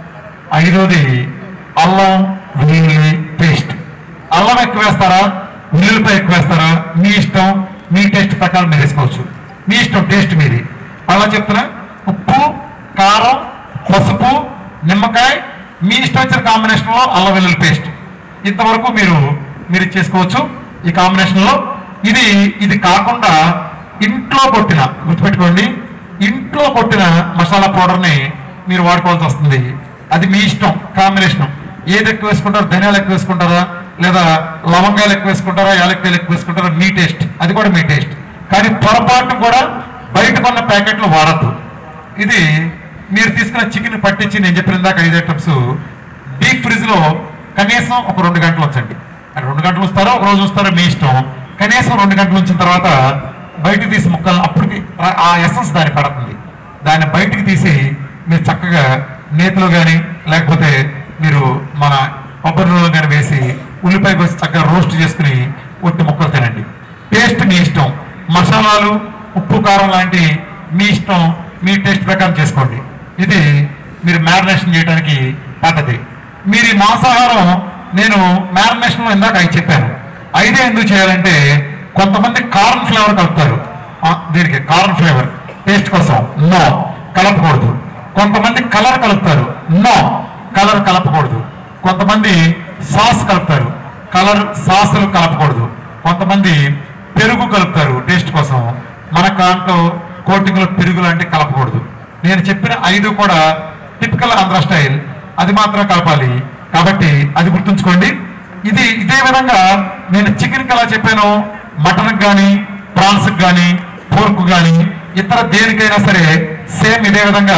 ఐదోది అల్లం వెల్లుల్లి పేస్ట్ అల్లం ఎక్కువ వేస్తారా వెల్లుల్లిపాయ ఎక్కువ వేస్తారా మీ ఇష్టం మీ టేస్ట్ ప్రకారం మీరు వేసుకోవచ్చు మీ ఇష్టం టేస్ట్ మీది అలా చెప్తున్నా ఉప్పు కారం పసుపు నిమ్మకాయ మీ ఇష్టం వచ్చిన కాంబినేషన్లో అల్లం వెల్లుల్లి పేస్ట్ ఇంతవరకు మీరు మీరు చేసుకోవచ్చు ఈ కాంబినేషన్లో ఇది ఇది కాకుండా ఇంట్లో కొట్టిన గుర్తుపెట్టుకోండి ఇంట్లో కొట్టిన మసాలా పౌడర్ని మీరు వాడుకోవాల్సి వస్తుంది అది మీ ఇష్టం కాంబినేషన్ ఏది ఎక్కువ వేసుకుంటారో ధనియాలు ఎక్కువ వేసుకుంటారా లేదా లవంగాలు ఎక్కువ వేసుకుంటారా యాలక్కాయలు ఎక్కువ వేసుకుంటారా మీ టేస్ట్ అది కూడా మీ టేస్ట్ కానీ పొరపాటు కూడా బయట కొన్న ప్యాకెట్లు వాడద్దు ఇది మీరు తీసుకున్న చికెన్ పట్టించి నేను చెప్పిన దాకా ఐదు ఐటమ్స్ డీప్ ఫ్రిడ్జ్ లో కనీసం ఒక రెండు గంటలు ఉంచండి అది రెండు గంటలు ఉంచుతారో ఒక రోజు ఉంచుతారో మీ ఇష్టం కనీసం రెండు గంటలు ఉంచిన తర్వాత బయటికి తీసి ముక్కలు అప్పటికి ఆ- ఆ ఎసెన్స్ దాన్ని పడుతుంది దాన్ని బయటికి తీసి మీరు చక్కగా నేతిలో కానీ లేకపోతే మీరు మన కొబ్బరి నూనెలో కానీ వేసి ఉల్లిపాయ కోసి చక్కగా రోస్ట్ చేసుకుని ఒట్టి ముక్కలు తినండి టేస్ట్ మీ ఇష్టం మసాలాలు ఉప్పు కారం లాంటి మీ ఇష్టం మీ టేస్ట్ ప్రకారం చేసుకోండి ఇది మీరు మ్యారినేషన్ చేయడానికి పద్ధతి మీరు ఈ మాంసాహారం నేను మ్యారినేషన్ ఇందాక ఐదు చెప్పాను ఐదే ఎందుకు చేయాలంటే కొంతమంది కార్న్ ఫ్లేవర్ కలుపుతారు ఆ, దీనికి కార్న్ ఫ్లేవర్ టేస్ట్ కోసం నో కలపకూడదు కొంతమంది కలర్ కలుపుతారు నో కలర్ కలపకూడదు కొంతమంది సాస్ కలుపుతారు కలర్ సాసులు కలపకూడదు కొంతమంది పెరుగు కలుపుతారు టేస్ట్ కోసం మన దాంట్లో కోటింగ్లో పెరుగు లాంటి కలపకూడదు నేను చెప్పిన ఐదు కూడా టిపికల్ ఆంధ్ర స్టైల్ అది మాత్రం కలపాలి కాబట్టి అది గుర్తుంచుకోండి ఇది ఇదే విధంగా నేను చికెన్కి ఎలా చెప్పాను మటన్కి కానీ ప్రాన్స్కి కానీ పోర్క్ కానీ ఇతర దేనికైనా సరే సేమ్ ఇదే విధంగా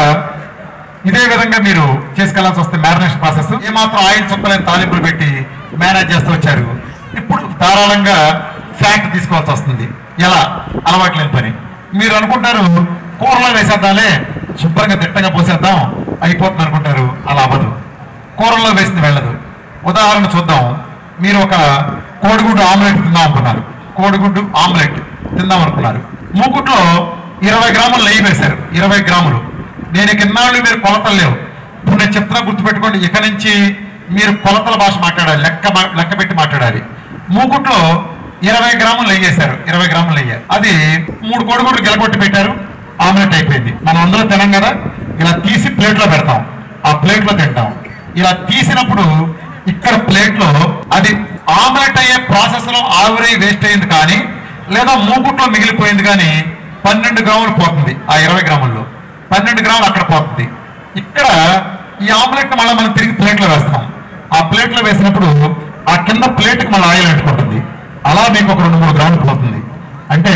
ఇదే విధంగా మీరు చేసుకెళ్లాల్సి వస్తే మ్యారినేషన్ ప్రాసెస్ ఏమాత్రం ఆయిల్ చుక్కలేని తాలింపులు పెట్టి మేనేజ్ చేస్తూ వచ్చారు ఇప్పుడు ధారాళంగా ఫ్యాట్ తీసుకోవాల్సి వస్తుంది ఎలా అలవాటు లేని పని మీరు అనుకుంటారు కూరలో వేసేద్దాంలే శుభ్రంగా తిట్టంగా పోసేద్దాం అయిపోతుంది అనుకుంటారు అలా అవ్వదు కూరల్లో వేసింది వెళ్ళదు ఉదాహరణ చూద్దాం మీరు ఒక కోడిగుడ్డు ఆమ్లెట్ తిందాం అనుకున్నారు కోడిగుడ్డు ఆమ్లెట్ తిందాం అనుకున్నారు మూకుట్లో ఇరవై గ్రాములు నెయ్యి వేశారు ఇరవై గ్రాములు నేను కిన్నాళ్ళు మీరు కొలతలు లేవు ఇప్పుడు నేను చెప్తున్నా గుర్తుపెట్టుకోండి ఇక నుంచి మీరు కొలతల భాష మాట్లాడాలి లెక్క మా- లెక్క పెట్టి మాట్లాడాలి మూకుట్లో ఇరవై గ్రాములు నెయ్యి వేశారు ఇరవై గ్రాములు నెయ్యి అది మూడు కోడిగుడ్లు గెలగొట్టి పెట్టారు ఆమ్లెట్ అయిపోయింది మనం అందరూ తినం కదా ఇలా తీసి ప్లేట్లో పెడతాం ఆ ప్లేట్లో తింటాం ఇలా తీసినప్పుడు ఇక్కడ ప్లేట్లో అది ఆమ్లెట్ అయ్యే ప్రాసెస్ లో ఆవిరై వేస్ట్ అయింది కానీ లేదా మూకుట్లో మిగిలిపోయింది కానీ పన్నెండు గ్రాములు పోతుంది ఆ ఇరవై గ్రాముల్లో పన్నెండు గ్రాములు అక్కడ పోతుంది ఇక్కడ ఈ ఆమ్లెట్ మళ్ళీ మనం తిరిగి ప్లేట్లో వేస్తాం ఆ ప్లేట్లో వేసినప్పుడు ఆ కింద ప్లేట్కి మళ్ళీ ఆయిల్ పెట్టుకుంటుంది అలా మీకు ఒక రెండు మూడు గ్రాములు పోతుంది అంటే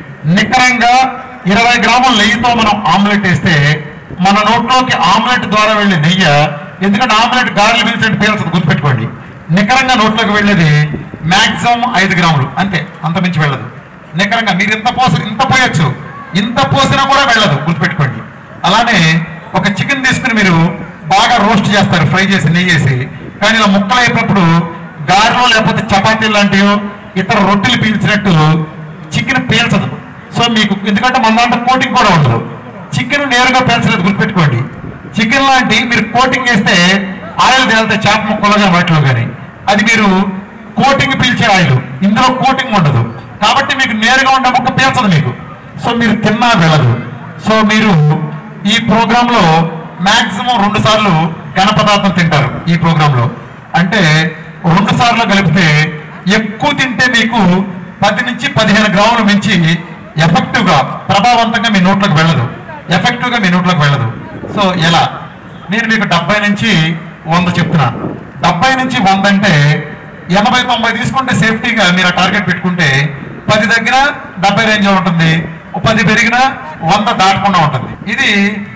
నికరంగా ఇరవై గ్రాముల నెయ్యితో మనం ఆమ్లెట్ వేస్తే మన నోట్లోకి ఆమ్లెట్ ద్వారా వెళ్ళే నెయ్యి ఎందుకంటే ఆమ్లెట్ గారెలు పిలిచి పీల్చదు గుర్తుపెట్టుకోండి నికరంగా నోట్లోకి వెళ్ళేది మాక్సిమం ఐదు గ్రాములు అంతే అంత మించి వెళ్ళదు నికరంగా మీరు ఇంత పోస ఇంత పోయొచ్చు ఇంత పోసినా కూడా వెళ్ళదు గుర్తుపెట్టుకోండి అలానే ఒక చికెన్ తీసుకుని మీరు బాగా రోస్ట్ చేస్తారు ఫ్రై చేసి నెయ్యి వేసి కానీ ఇలా ముక్కలు అయినప్పుడు గారెలో లేకపోతే చపాతీలు లాంటివి ఇతర రొట్టెలు పీల్చినట్టు చికెన్ పీల్చదు సో మీకు ఎందుకంటే మన దాంట్లో కోటింగ్ కూడా ఉండదు చికెన్ నేరుగా పీల్చలేదు గుర్తుపెట్టుకోండి చికెన్ లాంటి మీరు కోటింగ్ వేస్తే ఆయిల్ తేలితే చేప ముక్కలో కానీ వాటిలో కానీ అది మీరు కోటింగ్ పీల్చే ఆయిల్ ఇందులో కోటింగ్ ఉండదు కాబట్టి మీకు నేరుగా ఉండే ముక్క పీల్చదు మీకు సో మీరు తిన్నా వెళ్ళదు సో మీరు ఈ ప్రోగ్రామ్ లో మాక్సిమం రెండు సార్లు ఘన పదార్థం తింటారు ఈ ప్రోగ్రామ్ లో అంటే రెండు సార్లు కలిపితే ఎక్కువ తింటే మీకు పది నుంచి పదిహేను గ్రాములు మించి ఎఫెక్టివ్ గా ప్రభావవంతంగా మీ నోట్లోకి వెళ్ళదు ఎఫెక్టివ్ గా మీ నోట్లోకి వెళ్ళదు సో ఎలా నేను మీకు డెబ్బై నుంచి వంద చెప్తున్నా డెబ్బై నుంచి వంద అంటే ఎనభై తొంభై తీసుకుంటే సేఫ్టీగా మీరు ఆ టార్గెట్ పెట్టుకుంటే పది దగ్గర డెబ్బై రేంజ్ ఉంటుంది ఓ పది పెరిగినా వంద దాటకుండా ఉంటుంది ఇది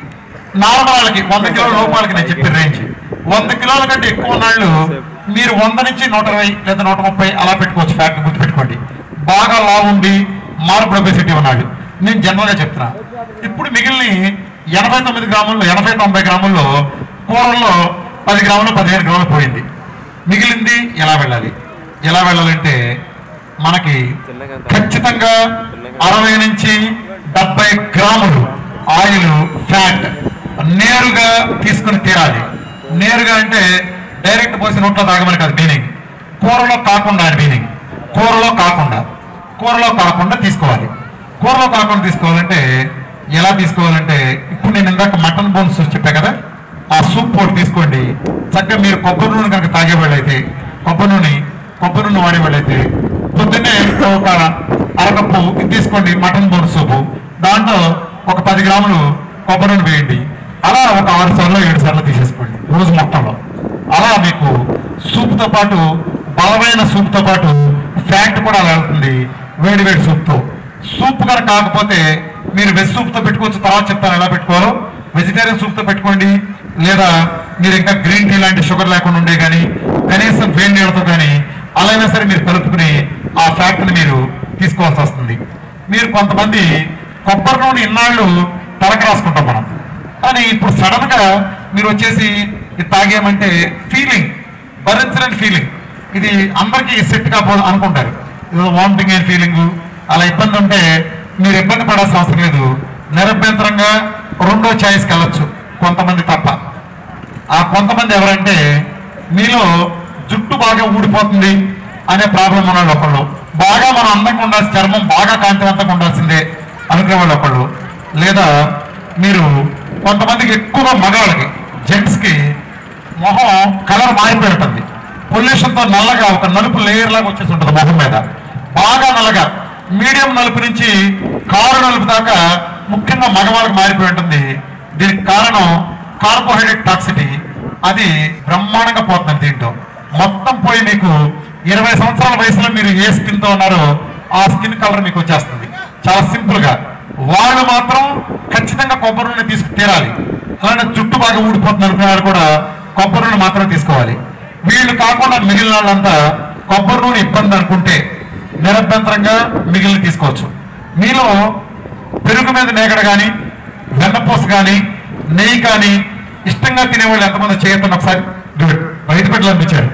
నార్మల్ వాళ్ళకి వంద కిలోల లోపాలకి నేను చెప్పిన రేంజ్ వంద కిలోల కంటే ఎక్కువ ఉన్నాళ్ళు మీరు వంద నుంచి నూట ఇరవై లేదా నూట ముప్పై అలా పెట్టుకోవచ్చు ఫ్యాక్ట్ గుర్తుపెట్టుకోండి బాగా లావు ఉంది మార్పుడ్ ఒబెసిటీ ఉన్నాడు నేను జనరల్ గా చెప్తున్నా ఇప్పుడు మిగిలిన ఎనభై తొమ్మిది గ్రాముల్లో ఎనభై తొంభై గ్రాముల్లో కూరల్లో పది గ్రాములు పదిహేను గ్రాములు పోయింది మిగిలింది ఎలా వెళ్ళాలి ఎలా వెళ్ళాలంటే మనకి ఖచ్చితంగా అరవై నుంచి డెబ్బై గ్రాములు ఆయిల్ ఫ్యాట్ నేరుగా తీసుకుని తీరాలి నేరుగా అంటే డైరెక్ట్ పోసి నోట్లో తాగమని కాదు మీనింగ్ కూరలో కాకుండా అని మీనింగ్ కూరలో కాకుండా కూరలో కాకుండా తీసుకోవాలి కూరలో కాకుండా తీసుకోవాలంటే ఎలా తీసుకోవాలంటే ఇప్పుడు నేను ఇందాక మటన్ బోన్స్ చెప్పా కదా ఆ సూప్ పొడి తీసుకోండి చక్కగా మీరు కొబ్బరి నూనె కనుక తాగేవాళ్ళైతే కొబ్బరి నూనె కొబ్బరి నూనె వాడేవాళ్ళైతే పొద్దున్నే ఒక అరకప్పు ఇది తీసుకోండి మటన్ బోన్ సూపు దాంట్లో ఒక పది గ్రాములు కొబ్బరి నూనె వేయండి అలా ఒక ఆరు సార్లు ఏడు సార్లు తీసేసుకోండి రోజు మొత్తంలో అలా మీకు సూప్తో పాటు బలమైన సూప్తో పాటు ఫ్యాట్ కూడా అలా వెళ్తుంది వేడి వేడి సూప్తో సూప్ కనుక కాకపోతే మీరు వెజ్ సూప్తో పెట్టుకోవచ్చు తర్వాత చెప్తాను ఎలా పెట్టుకోవాలో వెజిటేరియన్ సూప్తో పెట్టుకోండి లేదా మీరు ఇంకా గ్రీన్ టీ లాంటి షుగర్ లేకుండా ఉండే కానీ కనీసం వేడి నీళ్ళతో కానీ అలా అయినా సరే మీరు కలుపుకుని ఆ ఫ్యాట్ని మీరు తీసుకోవాల్సి వస్తుంది మీరు కొంతమంది కొబ్బరి నూనె ఇన్నాళ్ళు తలకు రాసుకుంటాం మనం కానీ ఇప్పుడు సడన్ గా మీరు వచ్చేసి ఇది తాగేమంటే ఫీలింగ్ భరించలేని ఫీలింగ్ ఇది అందరికీ సెట్ కాకపో అనుకుంటారు ఇది వామిటింగ్ అయిన ఫీలింగ్ అలా ఇబ్బంది ఉంటే మీరు ఇబ్బంది పడాల్సిన అవసరం లేదు నిరభ్యంతరంగా రెండో ఛాయిస్కి వెళ్ళొచ్చు కొంతమంది తప్ప ఆ కొంతమంది ఎవరంటే మీలో జుట్టు బాగా ఊడిపోతుంది అనే ప్రాబ్లం ఉన్న వాళ్ళు ఒకళ్ళు బాగా మనం అందంగా ఉండాల్సి చర్మం బాగా కాంతివంతంగా ఉండాల్సిందే అనుకునే వాళ్ళు ఒకళ్ళు లేదా మీరు కొంతమందికి ఎక్కువగా మగవాళ్ళకి జెంట్స్కి మొహం కలర్ మారిపోయి ఉంటుంది పొల్యూషన్తో నల్లగా ఒక నలుపు లేయర్ లాగా వచ్చేసి ఉంటుంది మొహం మీద బాగా నల్లగా మీడియం నలుపు నుంచి కారు నలుపు దాకా ముఖ్యంగా మగవాళ్ళకి మారిపోయి ఉంటుంది దీనికి కారణం కార్బోహైడ్రేట్ టాక్సిటీ అది బ్రహ్మాండంగా పోతుంది దీంట్లో మొత్తం పోయి మీకు ఇరవై సంవత్సరాల వయసులో మీరు ఏ స్కిన్ తో ఉన్నారో ఆ స్కిన్ కలర్ మీకు వచ్చేస్తుంది చాలా సింపుల్ గా వాళ్ళు మాత్రం ఖచ్చితంగా కొబ్బరి నూనె తీసుకు తీరాలి అలానే జుట్టు బాగా ఊడిపోతుంది అనుకునే వాళ్ళు కూడా కొబ్బరి నూనె మాత్రం తీసుకోవాలి వీళ్ళు కాకుండా మిగిలిన వాళ్ళంతా కొబ్బరి నూనె ఇబ్బంది అనుకుంటే నిరభ్యంతరంగా మిగిలిన తీసుకోవచ్చు మీలో పెరుగు మీద నేగడ కానీ వెన్నపూస కానీ నెయ్యి కానీ ఇష్టంగా తినేవాళ్ళు ఎంతమంది చేయొద్దని ఒకసారి గుడ్ బయట పెట్టలు అనిపించారు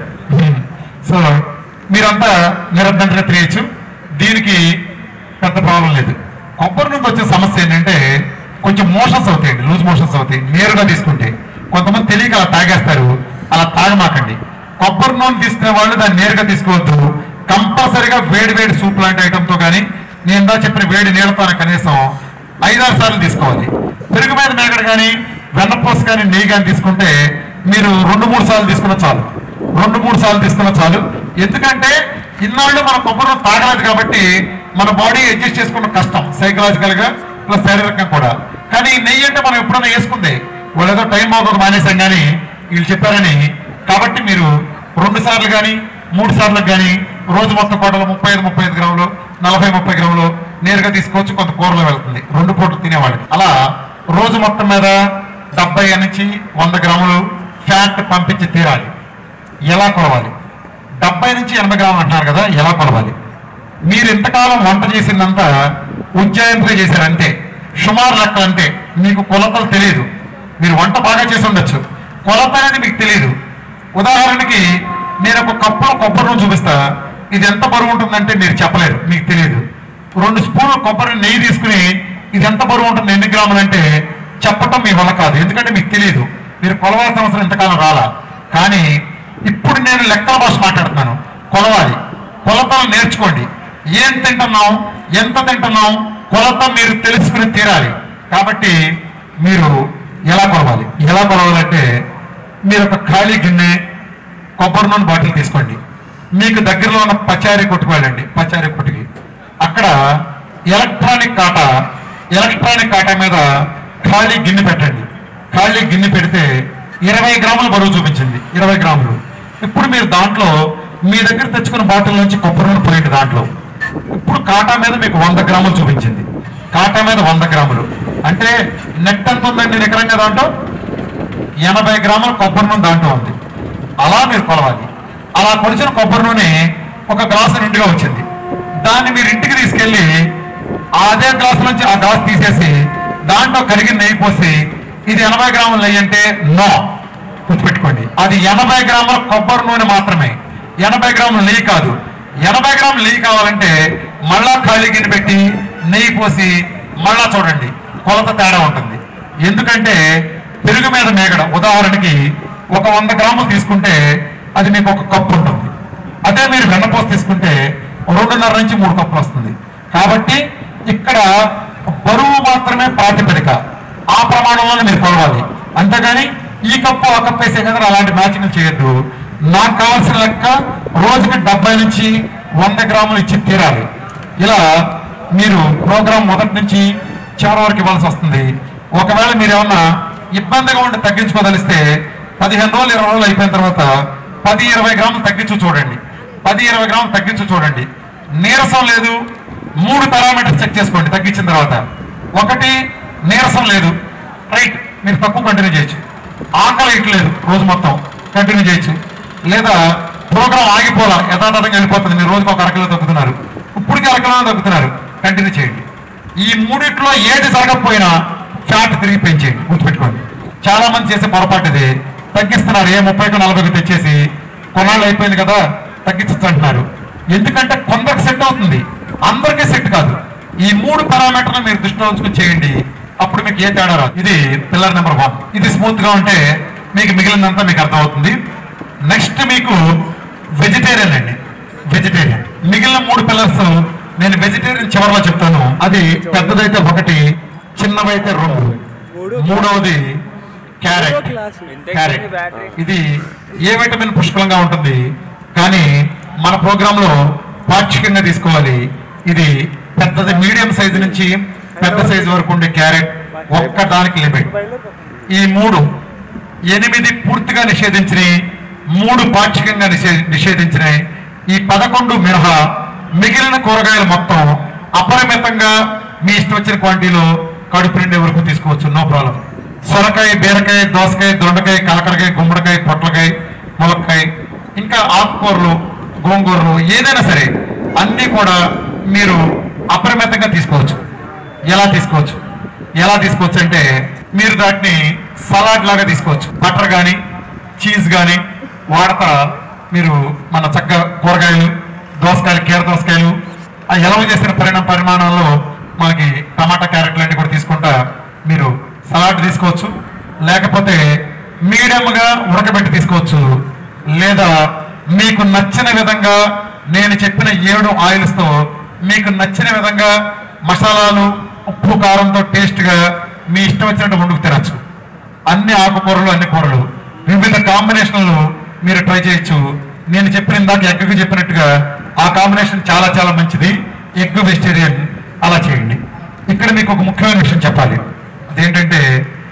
సో మీరంతా నిరభ్యంతరంగా తినేయచ్చు దీనికి పెద్ద ప్రాబ్లం లేదు కొబ్బరి నుండి వచ్చే సమస్య ఏంటంటే కొంచెం మోషన్స్ అవుతాయండి లూజ్ మోషన్స్ అవుతాయి నేరుగా తీసుకుంటే కొంతమంది తెలియక అలా తాగేస్తారు అలా తాగమాకండి కొబ్బరి నూనె తీసుకునే వాళ్ళు దాన్ని నేరుగా తీసుకోవద్దు కంపల్సరిగా వేడి వేడి సూప్ లాంటి ఐటమ్తో కానీ నేను ఇందా చెప్పిన వేడి నీళ్ళతో కనీసం ఐదారు సార్లు తీసుకోవాలి పెరుగు మీద మేకడ కానీ వెన్నపూస కానీ నెయ్యి కానీ తీసుకుంటే మీరు రెండు మూడు సార్లు తీసుకున్న చాలు రెండు మూడు సార్లు తీసుకున్న చాలు ఎందుకంటే ఇన్నాళ్ళు మన కొబ్బరి తాగలేదు కాబట్టి మన బాడీ అడ్జస్ట్ చేసుకున్న కష్టం సైకలాజికల్ గా ప్లస్ శారీరకంగా కూడా కానీ ఈ నెయ్యి అంటే మనం ఎప్పుడైనా వేసుకుందే వాళ్ళు ఏదో టైం అవ్వక మానేసాం కానీ వీళ్ళు చెప్పారని కాబట్టి మీరు రెండు సార్లు కానీ మూడు సార్లు కానీ రోజు మొత్తం కోటలో ముప్పై ఐదు ముప్పై ఐదు గ్రాములు నలభై ముప్పై గ్రాములు నేరుగా తీసుకోవచ్చు కొంత కూరలో వెళ్తుంది రెండు పూటలు తినేవాళ్ళకి అలా రోజు మొత్తం మీద డెబ్బై నుంచి వంద గ్రాములు ఫ్యాట్ పంపించి తీరాలి ఎలా కొలవాలి డెబ్బై నుంచి ఎనభై గ్రాములు అంటున్నారు కదా ఎలా కొలవాలి మీరు ఇంతకాలం వంట చేసిందంతా ఉజ్జాయింపుగా చేశారు అంతే సుమారు లెక్కలు అంతే మీకు కొలతలు తెలియదు మీరు వంట బాగా చేసి ఉండొచ్చు కొలత అనేది మీకు తెలియదు ఉదాహరణకి నేను ఒక కప్పులో కొబ్బరి నూనె చూపిస్తా ఇది ఎంత బరువు ఉంటుందంటే మీరు చెప్పలేరు మీకు తెలియదు రెండు స్పూన్లు కొబ్బరి నెయ్యి తీసుకుని ఇది ఎంత బరువు ఉంటుంది ఎన్ని గ్రాములు అంటే చెప్పటం మీ వల్ల కాదు ఎందుకంటే మీకు తెలియదు మీరు కొలవాల్సిన అవసరం ఇంతకాలం రాలా కానీ ఇప్పుడు నేను లెక్కల భాష మాట్లాడుతున్నాను కొలవాలి కొలతలు నేర్చుకోండి ఏం తింటున్నాం ఎంత తింటున్నాం కొలత మీరు తెలుసుకుని తీరాలి కాబట్టి మీరు ఎలా కొలవాలి ఎలా కొలవాలంటే మీరు ఒక ఖాళీ గిన్నె కొబ్బరి నూనె బాటిల్ తీసుకోండి మీకు దగ్గరలో ఉన్న పచారీ కొట్టుకు వెళ్ళండి పచారీ కొట్టుకి అక్కడ ఎలక్ట్రానిక్ కాటా ఎలక్ట్రానిక్ కాటా మీద ఖాళీ గిన్నె పెట్టండి ఖాళీ గిన్నె పెడితే ఇరవై గ్రాముల బరువు చూపించింది ఇరవై గ్రాములు ఇప్పుడు మీరు దాంట్లో మీ దగ్గర తెచ్చుకున్న బాటిల్ నుంచి కొబ్బరి నూనె పోయండి దాంట్లో ఇప్పుడు కాటా మీద మీకు వంద గ్రాములు చూపించింది కాటా మీద వంద గ్రాములు అంటే నెట్ ఎంత ఉందండి నికరంగా దాంట్లో ఎనభై గ్రాముల కొబ్బరి నూనె దాంట్లో ఉంది అలా మీరు కొలవాలి అలా కొలిచిన కొబ్బరి నూనె ఒక గ్లాసు నిండుగా వచ్చింది దాన్ని మీరు ఇంటికి తీసుకెళ్ళి అదే గ్లాసు నుంచి ఆ గ్లాస్ తీసేసి దాంట్లో కరిగిన నెయ్యి పోసి ఇది ఎనభై గ్రాముల నెయ్యి అంటే నో గుర్తుపెట్టుకోండి అది ఎనభై గ్రాముల కొబ్బరి నూనె మాత్రమే ఎనభై గ్రాముల నెయ్యి కాదు ఎనభై గ్రాముల నెయ్యి కావాలంటే మళ్ళా ఖాళీ గిన్నె పెట్టి నెయ్యి పోసి మళ్ళా చూడండి కొలత తేడా ఉంటుంది ఎందుకంటే పెరుగు మీద మేగడ ఉదాహరణకి ఒక వంద గ్రాములు తీసుకుంటే అది మీకు ఒక కప్పు ఉంటుంది అదే మీరు వెన్నపూస తీసుకుంటే రెండున్నర నుంచి మూడు కప్పులు వస్తుంది కాబట్టి ఇక్కడ బరువు మాత్రమే ప్రాతిపదిక ఆ ప్రమాణంలోనే మీరు కొలవాలి అంతేగాని ఈ కప్పు ఆ కప్పు వేసే కదా అలాంటి మ్యాచింగ్ చేయొద్దు నాకు కావాల్సిన లెక్క రోజుకి డెబ్బై నుంచి వంద గ్రాములు ఇచ్చి తీరాలి ఇలా మీరు ప్రోగ్రామ్ మొదటి నుంచి చివరి వరకు ఇవ్వాల్సి వస్తుంది ఒకవేళ మీరు ఏమన్నా ఇబ్బందిగా ఉండి తగ్గించుకోదలిస్తే పదిహేను రోజులు ఇరవై రోజులు అయిపోయిన తర్వాత పది ఇరవై గ్రాములు తగ్గించు చూడండి పది ఇరవై గ్రాములు తగ్గించు చూడండి నీరసం లేదు మూడు పారామీటర్స్ చెక్ చేసుకోండి తగ్గించిన తర్వాత ఒకటి నీరసం లేదు రైట్ మీరు తక్కువ కంటిన్యూ చేయొచ్చు ఆకలి ఇట్లేదు రోజు మొత్తం కంటిన్యూ చేయొచ్చు లేదా ప్రోగ్రామ్ ఆగిపోలా యథాతథంగా వెళ్ళిపోతుంది మీరు రోజుకి ఒక అరకిలో తగ్గుతున్నారు ఇప్పటికి అరకిలో తగ్గుతున్నారు కంటిన్యూ చేయండి ఈ మూడిట్లో ఏది జరగకపోయినా ఫ్యాట్ తిరిగి పెంచేయండి గుర్తుపెట్టుకోండి చాలా మంది చేసే పొరపాటు ఇది తగ్గిస్తున్నారు ఏ ముప్పైకి నలభైకి తెచ్చేసి కొన్నాళ్ళు అయిపోయింది కదా తగ్గించచ్చు అంటున్నారు ఎందుకంటే కొందరికి సెట్ అవుతుంది అందరికీ సెట్ కాదు ఈ మూడు పారామీటర్లు మీరు దృష్టిలో ఉంచుకుని చేయండి అప్పుడు మీకు ఏ తేడా రాదు ఇది పిల్లర్ నెంబర్ వన్ ఇది స్మూత్ గా ఉంటే మీకు మిగిలినంతా మీకు అర్థమవుతుంది నెక్స్ట్ మీకు వెజిటేరియన్ అండి వెజిటేరియన్ మిగిలిన మూడు పిల్లర్స్ నేను వెజిటేరియన్ చివరిలో చెప్తాను అది పెద్దదైతే ఒకటి చిన్నవైతే రెండు మూడవది క్యారెట్ క్యారెట్ ఇది ఏ విటమిన్ పుష్కలంగా ఉంటుంది కానీ మన ప్రోగ్రామ్ లో పాక్షికంగా తీసుకోవాలి ఇది పెద్దది మీడియం సైజు నుంచి పెద్ద సైజు వరకు ఉండే క్యారెట్ ఒక్క దానికి లిమిట్ ఈ మూడు ఎనిమిది పూర్తిగా నిషేధించినవి మూడు పాక్షికంగా నిషే- నిషేధించినాయి ఈ పదకొండు మినహా మిగిలిన కూరగాయలు మొత్తం అపరిమితంగా మీ ఇష్టం వచ్చిన క్వాంటిటీలో కడుపు నిండే వరకు తీసుకోవచ్చు నో ప్రాబ్లం సొరకాయ బీరకాయ దోసకాయ దొండకాయ కాకరకాయ గుమ్మడికాయ పొట్లకాయ ములక్కాయ ఇంకా ఆకుకూరలు గోంగూరలు ఏదైనా సరే అన్నీ కూడా మీరు అపరిమితంగా తీసుకోవచ్చు ఎలా తీసుకోవచ్చు ఎలా తీసుకోవచ్చు అంటే మీరు దాటిని సలాడ్ లాగా తీసుకోవచ్చు బటర్ కానీ చీజ్ కానీ వాడతా మీరు మన చక్క కూరగాయలు దోసకాయలు కీర దోసకాయలు ఆ ఎలవ చేసిన పరిణామ పరిమాణంలో మనకి టమాటా క్యారెట్లు అన్ని కూడా తీసుకుంటా మీరు సలాడ్ తీసుకోవచ్చు లేకపోతే మీడియంగా ఉడకబెట్టి తీసుకోవచ్చు లేదా మీకు నచ్చిన విధంగా నేను చెప్పిన ఏడు ఆయిల్స్ తో మీకు నచ్చిన విధంగా మసాలాలు ఉప్పు కారంతో టేస్ట్ గా మీ ఇష్టం వచ్చినట్టు వండుకు తినచ్చు అన్ని ఆకుకూరలు అన్ని కూరలు వివిధ కాంబినేషన్లు మీరు ట్రై చేయొచ్చు నేను చెప్పిన ఇందాక ఎగ్గు చెప్పినట్టుగా ఆ కాంబినేషన్ చాలా చాలా మంచిది ఎగ్ వెజిటేరియన్ అలా చేయండి ఇక్కడ మీకు ఒక ముఖ్యమైన విషయం చెప్పాలి అదేంటంటే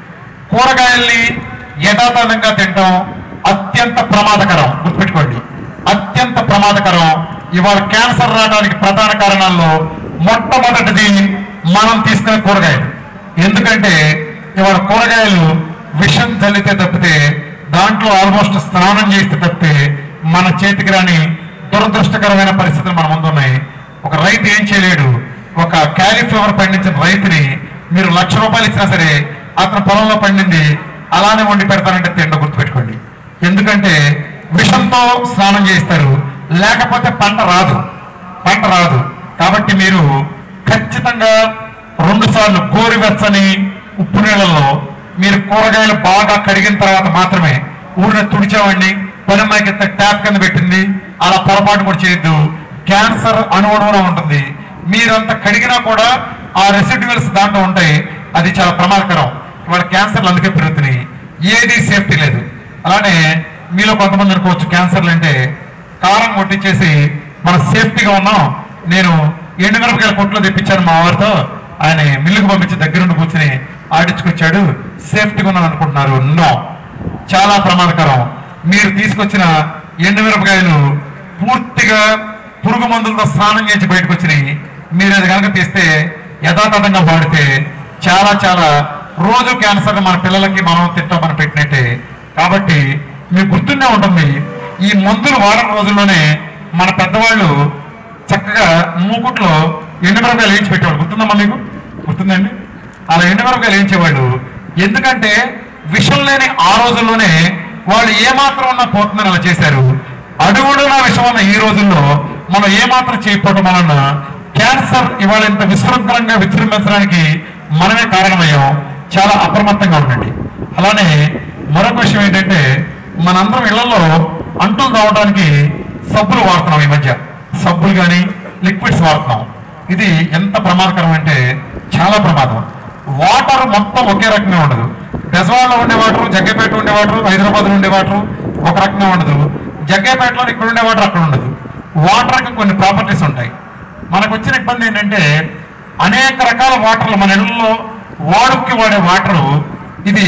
కూరగాయల్ని యథాతథంగా తినడం అత్యంత ప్రమాదకరం గుర్తుపెట్టుకోండి అత్యంత ప్రమాదకరం ఇవాళ క్యాన్సర్ రావడానికి ప్రధాన కారణాల్లో మొట్టమొదటిది మనం తీసుకునే కూరగాయలు ఎందుకంటే ఇవాళ కూరగాయలు విషం చల్లితే తప్పితే దాంట్లో ఆల్మోస్ట్ స్నానం చేస్తే తప్పితే మన చేతికి రాని దురదృష్టకరమైన పరిస్థితులు మన ముందు ఉన్నాయి ఒక రైతు ఏం చేయలేడు ఒక క్యాలీఫ్లవర్ పండించిన రైతుని మీరు లక్ష రూపాయలు ఇచ్చినా సరే అతను పొలంలో పండింది అలానే వండి పెడతానంటే తిండ గుర్తుపెట్టుకోండి ఎందుకంటే విషంతో స్నానం చేస్తారు లేకపోతే పంట రాదు పంట రాదు కాబట్టి మీరు ఖచ్చితంగా రెండు సార్లు గోరువెచ్చని ఉప్పు నీళ్ళలో మీరు కూరగాయలు బాగా కడిగిన తర్వాత మాత్రమే ఊరిని తుడిచావండి పొలమ్మాయికి ట్యాప్ కింద పెట్టింది అలా పొరపాటు కూడా చేయొద్దు క్యాన్సర్ అణువణువున ఉంటుంది మీరంత కడిగినా కూడా ఆ రెసిడ్యువల్స్ దాంట్లో ఉంటాయి అది చాలా ప్రమాదకరం ఇవాళ క్యాన్సర్లు అందుకే పెరుగుతున్నాయి ఏది సేఫ్టీ లేదు అలానే మీలో కొంతమంది అనుకోవచ్చు క్యాన్సర్లు అంటే కారం కొట్టించేసి మన సేఫ్టీగా ఉన్నాం నేను ఎండుమిరపకాయల కొట్లో తెప్పించాను మా వారితో ఆయన మిల్లుకు పంపించి దగ్గరుండి కూర్చుని ఆడించుకొచ్చాడు సేఫ్టీగా ఉన్నాను అనుకుంటున్నారు నో చాలా ప్రమాదకరం మీరు తీసుకొచ్చిన ఎండుమిరపకాయలు పూర్తిగా పురుగు మందులతో స్నానం చేసి బయటకు వచ్చినాయి మీరు అది కనుక తీస్తే యథాతథంగా వాడితే చాలా చాలా రోజు క్యాన్సర్ మన పిల్లలకి మనం తింటాం మనం పెట్టినట్టే కాబట్టి మీకు గుర్తుండే ఉంటుంది ఈ మందులు వారం రోజుల్లోనే మన పెద్దవాళ్ళు చక్కగా మూకుట్లో ఎండుమిరపకాయలు వేయించి పెట్టేవాళ్ళు గుర్తుందమ్మా మీకు గుర్తుందండి అలా ఎండుమిరపకాయలు వేయించేవాళ్ళు ఎందుకంటే విషం లేని ఆ రోజుల్లోనే వాళ్ళు ఏమాత్రం ఉన్నా పోతుందని అలా చేశారు అడుగుడునా విషం ఉన్న ఈ రోజుల్లో మనం ఏమాత్రం చేయకపోవడం వలన క్యాన్సర్ ఇవాళ ఇంత విశృంఖలంగా విజృంభించడానికి మనమే కారణమయ్యాం చాలా అప్రమత్తంగా ఉండండి అలానే మరొక విషయం ఏంటంటే మనందరం ఇళ్లలో అంటులు రావడానికి సబ్బులు వాడుతున్నాం ఈ మధ్య సబ్బులు కానీ లిక్విడ్స్ వాడుతున్నాం ఇది ఎంత ప్రమాదకరం అంటే చాలా ప్రమాదం వాటర్ మొత్తం ఒకే రకంగా ఉండదు బెజవాడలో ఉండే వాటర్ జగ్గపేట ఉండే వాటర్ హైదరాబాద్ ఉండే వాటర్ ఒక రకంగా ఉండదు జగ్గపేటలో ఇక్కడ ఉండే వాటర్ అక్కడ ఉండదు వాటర్కి కొన్ని ప్రాపర్టీస్ ఉంటాయి మనకు వచ్చిన ఇబ్బంది ఏంటంటే అనేక రకాల వాటర్లు మన ఇళ్ళలో వాడుకి వాడే వాటరు ఇది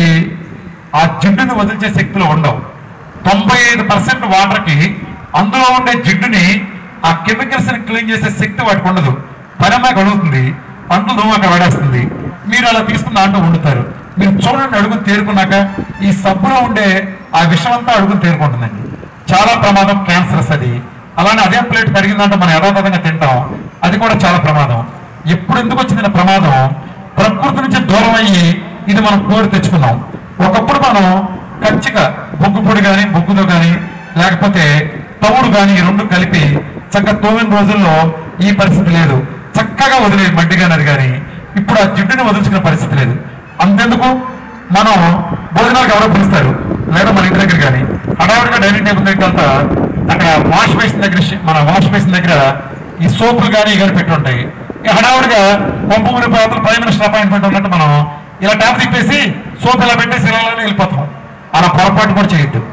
ఆ జిడ్డుని వదిలించే శక్తిలో ఉండవు తొంభై ఐదు పర్సెంట్ వాటర్కి అందులో ఉండే జిడ్డుని ఆ కెమికల్స్ ని క్లీన్ చేసే శక్తి వాటికి ఉండదు పరమ కడుగుతుంది అంట్లు దూమక పడేస్తుంది మీరు అలా తీసుకున్న దాంట్లో వండుతారు మీరు చూడండి అడుగుని తేరుకున్నాక ఈ సబ్బులో ఉండే ఆ విషం అంతా అడుగుని తేరుకుంటుందండి చాలా ప్రమాదం క్యాన్సర్స్ అది అలానే అదే ప్లేట్ కడిగిందంటే మనం యథాతథంగా తింటాం అది కూడా చాలా ప్రమాదం ఎప్పుడు ఎందుకు వచ్చింది ఈ ప్రమాదం ప్రకృతి నుంచి దూరం అయ్యి ఇది మనం కోరి తెచ్చుకున్నాం ఒకప్పుడు మనం ఖచ్చితంగా బొగ్గు పొడి కానీ బొగ్గుతో కానీ లేకపోతే తవుడు కానీ ఈ రెండు కలిపి చక్కగా తోమిన రోజుల్లో ఈ పరిస్థితి లేదు చక్కగా వదిలే మడ్డి కానీ అది కానీ ఇప్పుడు ఆ జిడ్డుని వదిలించుకునే పరిస్థితి లేదు అంతెందుకు మనం భోజనాలకు ఎవరో పిలుస్తారు లేదా మన ఇంటి దగ్గర కానీ హడావుడిగా డైనింగ్ టేబుల్ దగ్గర వెళ్తా అక్కడ వాష్ బేసిన్ దగ్గర షి- మన వాష్ బేసిన్ దగ్గర ఈ సోపులు కానీ ఇవి కానీ పెట్టి ఉంటాయి ఈ హడావుడిగా పంపు ముని పాత్రలు ప్రైమ్ మినిస్టర్ అపాయింట్మెంట్ ఉన్నట్టు మనం ఇలా ట్యాప్ తిప్పేసి సోప్ ఇలా పెట్టేసి ఇలా ఇలా వెళ్ళిపోతాం అలా పొరపాటు కూడా చేయొద్దు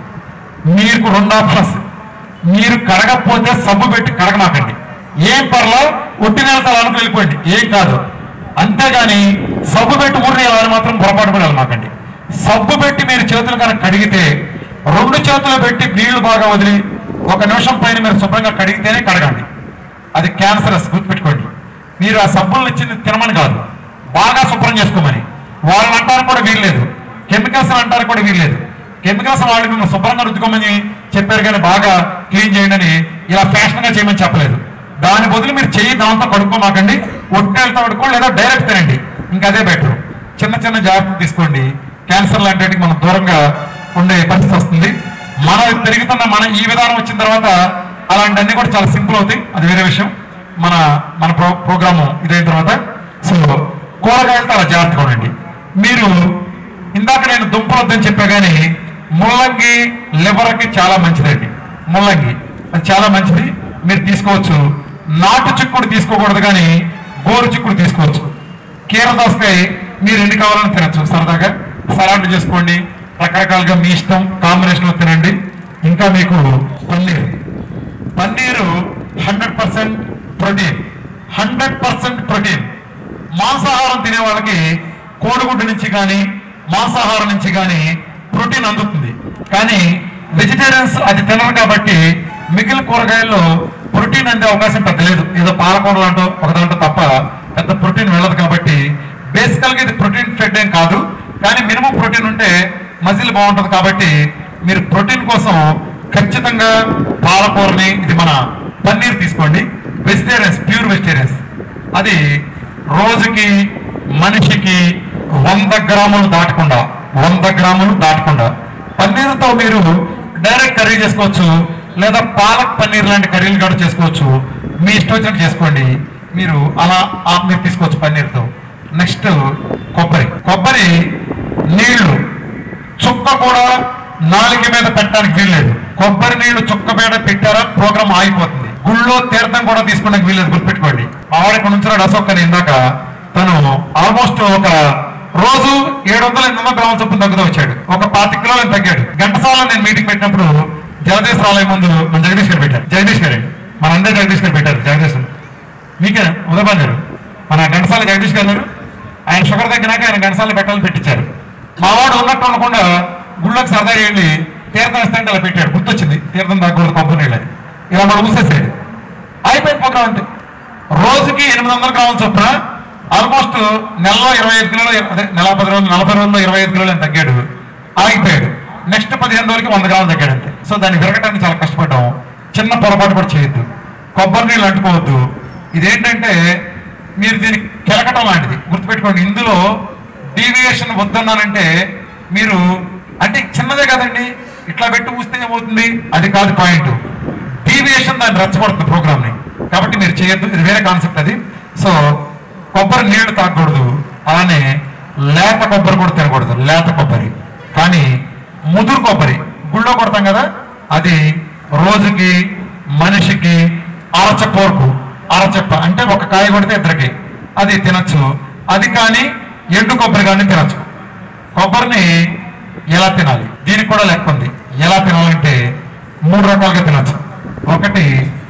మీకు రెండు ఆప్షన్స్ మీరు కడగకపోతే సబ్బు పెట్టి కడగమాకండి ఏం పర్లా ఒట్టి నెలతో అనుకుని వెళ్ళిపోండి ఏం కాదు అంతేగాని సబ్బు పెట్టి ఊరి వెళ్ళాలని మాత్రం పొరపాటు కూడా వెళ్ళమాకండి సబ్బు పెట్టి మీరు చేతులు కనుక కడిగితే రెండు చేతులు పెట్టి నీళ్లు బాగా వదిలి ఒక నిమిషం పైన మీరు శుభ్రంగా కడిగితేనే కడగండి అది క్యాన్సరస్ గుర్తుపెట్టుకోండి మీరు ఆ సబ్బులను ఇచ్చింది తినమని కాదు బాగా శుభ్రం చేసుకోమని వాళ్ళని అంటానికి కూడా వీల్లేదు కెమికల్స్ అంటానికి కూడా వీల్లేదు కెమికల్స్ వాళ్ళు మిమ్మల్ని శుభ్రంగా రుద్దుకోమని చెప్పారు కానీ బాగా క్లీన్ చేయండి అని ఇలా ఫ్యాషన్ గా చేయమని చెప్పలేదు దాని బదులు మీరు చెయ్యి దాంతో కడుక్కోమాకండి ఒట్టేళ్ళతో కడుక్కోండి లేదా డైరెక్ట్ తినండి ఇంకా అదే బెటర్ చిన్న చిన్న జాగ్రత్తలు తీసుకోండి క్యాన్సర్ లాంటి వాటికి మనం దూరంగా ఉండే పరిస్థితి వస్తుంది మన పెరుగుతున్న మన ఈ విధానం వచ్చిన తర్వాత అలాంటివన్నీ కూడా చాలా సింపుల్ అవుతాయి అది వేరే విషయం మన మన ప్రో ప్రోగ్రాము ఇదైన తర్వాత సో కూరగాయలతో అలా జాగ్రత్తగా ఉండండి మీరు ఇందాక నేను దుంపలు వద్దని చెప్పా కానీ ముల్లంగి లివర్కి చాలా మంచిదండి ముల్లంగి అది చాలా మంచిది మీరు తీసుకోవచ్చు నాటు చిక్కుడు తీసుకోకూడదు కానీ గోరు చిక్కుడు తీసుకోవచ్చు కీర దోసకాయ మీరు ఎన్ని కావాలని తినచ్చు సరదాగా సలాడ్లు చేసుకోండి రకరకాలుగా మీ ఇష్టం కాంబినేషన్లో తినండి ఇంకా మీకు paneer paneer hundred percent protein hundred percent protein మాంసాహారం తినే వాళ్ళకి కోడిగుడ్డు నుంచి కానీ మాంసాహారం నుంచి కానీ ప్రోటీన్ అందుతుంది కానీ వెజిటేరియన్స్ అది తినరు కాబట్టి మిగిలిన కూరగాయల్లో ప్రోటీన్ అందే అవకాశం పెద్ద లేదు ఏదో పాలకూర లాంటో ఒక దాంట్లో తప్ప పెద్ద ప్రోటీన్ వెళ్ళదు కాబట్టి బేసికల్ గా ఇది ప్రోటీన్ ఫెడ్ ఏం కాదు కానీ మినిమం ప్రోటీన్ ఉంటే మజిల్ బాగుంటుంది కాబట్టి మీరు ప్రోటీన్ కోసం ఖచ్చితంగా పాలకూరని ఇది మన పన్నీర్ తీసుకోండి వెజిటేరియన్స్ ప్యూర్ వెజిటేరియన్స్ అది రోజుకి మనిషికి వంద గ్రాములు దాటకుండా వంద గ్రాములు దాటకుండా పన్నీర్తో మీరు డైరెక్ట్ కర్రీ చేసుకోవచ్చు లేదా పాలక్ పన్నీర్ లాంటి కర్రీలు కూడా చేసుకోవచ్చు మీ ఇష్టం వచ్చినట్టు చేసుకోండి మీరు అలా ఆ మీరు తీసుకోవచ్చు పన్నీర్తో నెక్స్ట్ కొబ్బరి కొబ్బరి నీళ్లు చుక్క కూడా నాలుక మీద పెట్టడానికి వీల్లేదు కొబ్బరి నీళ్లు చుక్క మీద పెట్టారా ప్రోగ్రామ్ ఆగిపోతుంది గుళ్ళో తీర్థం కూడా తీసుకోవడానికి వీల్లేదు గుర్తుపెట్టుకోండి ఆవిడ ఇక్కడ నుంచి అశోక్ అని ఇందాక తను ఆల్మోస్ట్ ఒక రోజు ఏడు వందల ఎనిమిది వందల గ్రాముల చొప్పున తగ్గుతూ వచ్చాడు ఒక పాతి కిలోలు తగ్గాడు ఘంటసాల నేను మీటింగ్ పెట్టినప్పుడు జగదీష్ ఆలయం ముందు మన జగదీష్ గారు పెట్టారు జగదీష్ గారు మన అందరూ జగదీష్ గారు పెట్టారు జగదీష్ మీకే ఉదయభాన్ గారు మన ఘంటసాల జగదీష్ గారు ఆయన షుగర్ తగ్గినాక ఆయన ఘంటసాల పెట్టాలని పెట్టించారు మావాడు ఉన్నట్టు ఉండకుండా గుళ్ళోకి సరదాగా వెళ్ళి తీర్థం ఇస్తాంటే అలా పెట్టాడు గుర్తొచ్చింది తీర్థం తగ్గకూడదు కొబ్బరి నీళ్ళు అని. ఇలా మనం మూసేసాడు అయిపోయింది ప్రోగ్రామ్ అంతే రోజుకి ఎనిమిది వందల గ్రాముల చొప్పున ఆల్మోస్ట్ నెలలో ఇరవై ఐదు కిలోలు అదే నెల పది రోజులు నలభై రోజుల్లో ఇరవై ఐదు కిలోలు అని తగ్గాడు ఆగిపోయాడు నెక్స్ట్ పదిహేను రోజులకి వంద గ్రాములు తగ్గాడు అంతే సో దాన్ని విరగటానికి చాలా కష్టపడ్డాం చిన్న పొరపాటు కూడా చేయొద్దు కొబ్బరి నీళ్ళు అంటుకోవద్దు ఇదేంటంటే మీరు దీన్ని కెలకటం లాంటిది గుర్తుపెట్టుకోండి ఇందులో డీవియేషన్ వద్దన్నానంటే మీరు అంటే చిన్నదే కదండి ఇట్లా పెట్టి ఊస్తే ఏమవుతుంది అది కాదు పాయింట్ డీవియేషన్ దాన్ని రెచ్చగొడుతుంది ప్రోగ్రామ్ ని కాబట్టి మీరు చేయొద్దు ఇది వేరే కాన్సెప్ట్ అది సో కొబ్బరి నీళ్లు తాగకూడదు అలానే లేత కొబ్బరి కూడా తినకూడదు లేత కొబ్బరి కానీ ముదురు కొబ్బరి గుళ్ళో కొడతాం కదా అది రోజుకి మనిషికి అరచపోర్కు అరచెప్ప అంటే ఒక కాయ కొడితే ఇద్దరికి అది తినచ్చు అది కానీ ఎండు కొబ్బరి కానీ తినచ్చు కొబ్బరిని ఎలా తినాలి దీనికి కూడా లెక్క ఉంది ఎలా తినాలంటే మూడు రకాలుగా తినచ్చు ఒకటి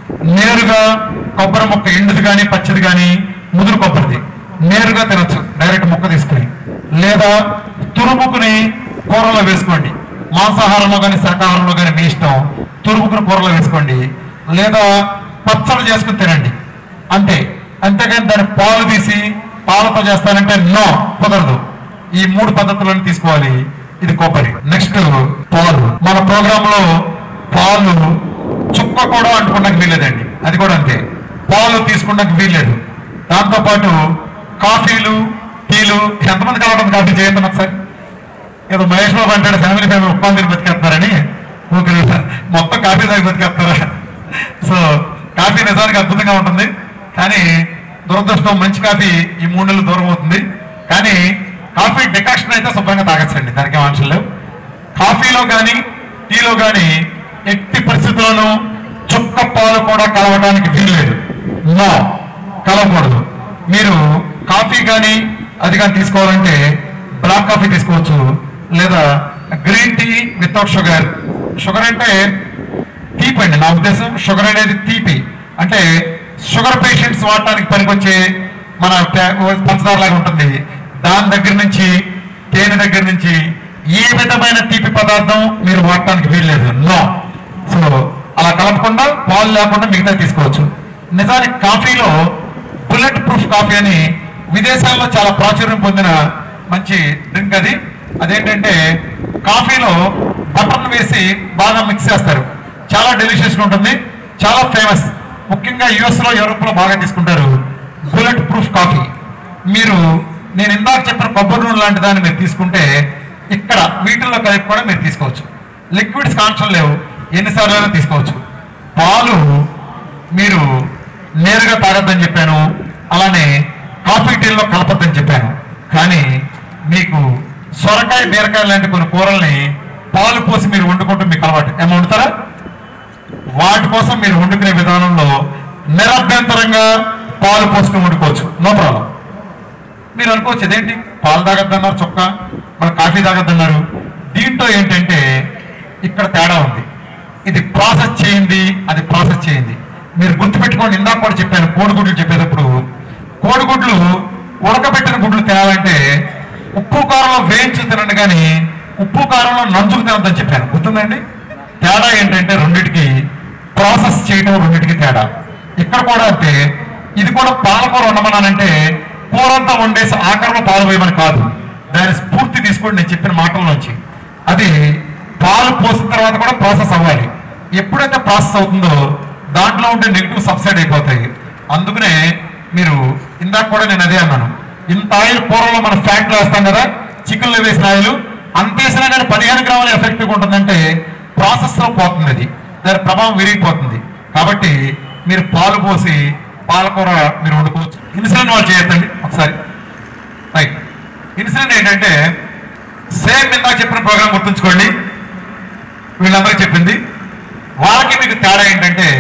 నేరుగా కొబ్బరి ముక్క ఎండుది కానీ పచ్చిది కానీ ముదురు కొబ్బరిది నేరుగా తినచ్చు డైరెక్ట్ ముక్క తీసుకుని లేదా తురుముకుని కూరలో వేసుకోండి మాంసాహారంలో కానీ శాకాహారంలో కానీ మీ ఇష్టం తురుముకుని కూరలో వేసుకోండి లేదా పచ్చడి చేసుకుని తినండి అంతే అంతేగాని దాని పాలు తీసి పాలతో చేస్తానంటే నో కుదరదు ఈ మూడు పద్ధతులను తీసుకోవాలి ఇది కొబ్బరి నెక్స్ట్ పాలు మన ప్రోగ్రామ్ లో పాలు చుక్క కూడా అంటుకోవడానికి వీల్లేదండి అది కూడా అంతే పాలు తీసుకోవడానికి వీల్లేదు దాంతో పాటు కాఫీలు టీలు ఎంతమంది కావడం కాఫీ చేయండి ఒకసారి ఏదో మహేష్ బాబు అంటాడు ఫ్యామిలీ ఫ్యామిలీ ఉప్మా తిని బతికేస్తున్నారని ఊపిరి మొత్తం కాఫీ తాగి బతికేస్తారా సో కాఫీ నిజానికి అద్భుతంగా ఉంటుంది కానీ దురదృష్టం మంచి కాఫీ ఈ మూడు నెలలు దూరం అవుతుంది కానీ కాఫీ డికాక్షన్ అయితే శుభ్రంగా తాగచ్చండి దానికి ఆంక్షలు లేవు కాఫీలో కానీ టీలో కానీ ఎట్టి పరిస్థితుల్లోనూ చుక్క పాలు కూడా కలవడానికి వీల్లేదు నో కలవకూడదు మీరు కాఫీ కానీ అది కానీ తీసుకోవాలంటే బ్లాక్ కాఫీ తీసుకోవచ్చు లేదా green tea without sugar sugar అంటే తీపి అండి నా ఉద్దేశం షుగర్ అనేది తీపి అంటే షుగర్ పేషెంట్స్ వాడటానికి పనికొచ్చే మన ట- పంచదార లాగా ఉంటుంది దాని దగ్గర నుంచి తేనె దగ్గర నుంచి ఏ విధమైన తీపి పదార్థం మీరు వాడటానికి వీల్లేదు నో సో అలా కలపకుండా పాలు లేకుండా మిగతా తీసుకోవచ్చు నిజానికి కాఫీలో బుల్లెట్ ప్రూఫ్ కాఫీ అని విదేశాల్లో చాలా ప్రాచుర్యం పొందిన మంచి డ్రింక్ అది అదేంటంటే కాఫీలో బటర్ను వేసి బాగా మిక్స్ చేస్తారు చాలా డెలిషియస్గా ఉంటుంది చాలా ఫేమస్ ముఖ్యంగా యుఎస్ లో యూరోప్ లో బాగా తీసుకుంటారు బుల్లెట్ ప్రూఫ్ కాఫీ మీరు నేను ఇందాక చెప్పిన కొబ్బరి నూనె లాంటి దాన్ని మీరు తీసుకుంటే ఇక్కడ వీటిల్లో కలిపి కూడా మీరు తీసుకోవచ్చు లిక్విడ్స్ కాన్షన్ లేవు ఎన్నిసార్లు అయినా తీసుకోవచ్చు పాలు మీరు నేరుగా తాగొద్దని చెప్పాను అలానే కాఫీ టీల్లో కలపొద్దని చెప్పాను కానీ మీకు సొరకాయ బీరకాయ లాంటి కొన్ని కూరల్ని పాలు పోసి మీరు వండుకుంటూ మీకు అలవాటు ఏమో వండుతారా వాటి కోసం మీరు వండుకునే విధానంలో నిరభ్యంతరంగా పాలు పోసుకుని వండుకోవచ్చు నో ప్రాబ్లం మీరు అనుకోవచ్చు ఇదేంటి పాలు తాగద్దన్నారు చొక్క మరి కాఫీ తాగద్దన్నారు దీంట్లో ఏంటంటే ఇక్కడ తేడా ఉంది ఇది ప్రాసెస్ చేయింది అది ప్రాసెస్ చేయింది మీరు గుర్తుపెట్టుకోండి ఇందాక కూడా చెప్పాను కోడిగుడ్లు చెప్పేటప్పుడు కోడిగుడ్లు ఉడకబెట్టిన గుడ్లు తేవాలంటే ఉప్పు కారంలో వేయించి తినండి కానీ ఉప్పు కారంలో నంచుకు తినొద్దని చెప్పాను గుర్తుందండి తేడా ఏంటంటే రెండిటికి ప్రాసెస్ చేయడం రెండిటికి తేడా ఇక్కడ కూడా అంతే ఇది కూడా పాలకూర వండమన్నానంటే కూర అంతా వండేసి ఆఖరిలో పాలు వేయమని కాదు దాని స్ఫూర్తి తీసుకోండి నేను చెప్పిన మాటల్లోంచి అది పాలు పోసిన తర్వాత కూడా ప్రాసెస్ అవ్వాలి ఎప్పుడైతే ప్రాసెస్ అవుతుందో దాంట్లో ఉండే నెగిటివ్ సబ్సైడ్ అయిపోతాయి అందుకనే మీరు ఇందాక కూడా నేను అదే అన్నాను ఇంత ఆయిల్ కూరలో మన ఫ్యాట్లో వేస్తాం కదా చికెన్లో వేసిన ఆయిల్ అంత వేసినా కానీ పదిహేను గ్రాముల ఎఫెక్టివ్ ఉంటుందంటే ప్రాసెస్ లో పోతుంది అది దాని ప్రభావం విరిగిపోతుంది కాబట్టి మీరు పాలు పోసి పాలకూర మీరు వండుకోవచ్చు ఇన్సులిన్ వాళ్ళు చేయొద్దండి ఒకసారి రైట్ ఇన్సులిన్ ఏంటంటే సేమ్ ఇందాక చెప్పిన ప్రోగ్రామ్ గుర్తుంచుకోండి వీళ్ళందరికీ చెప్పింది వాళ్ళకి మీకు తేడా ఏంటంటే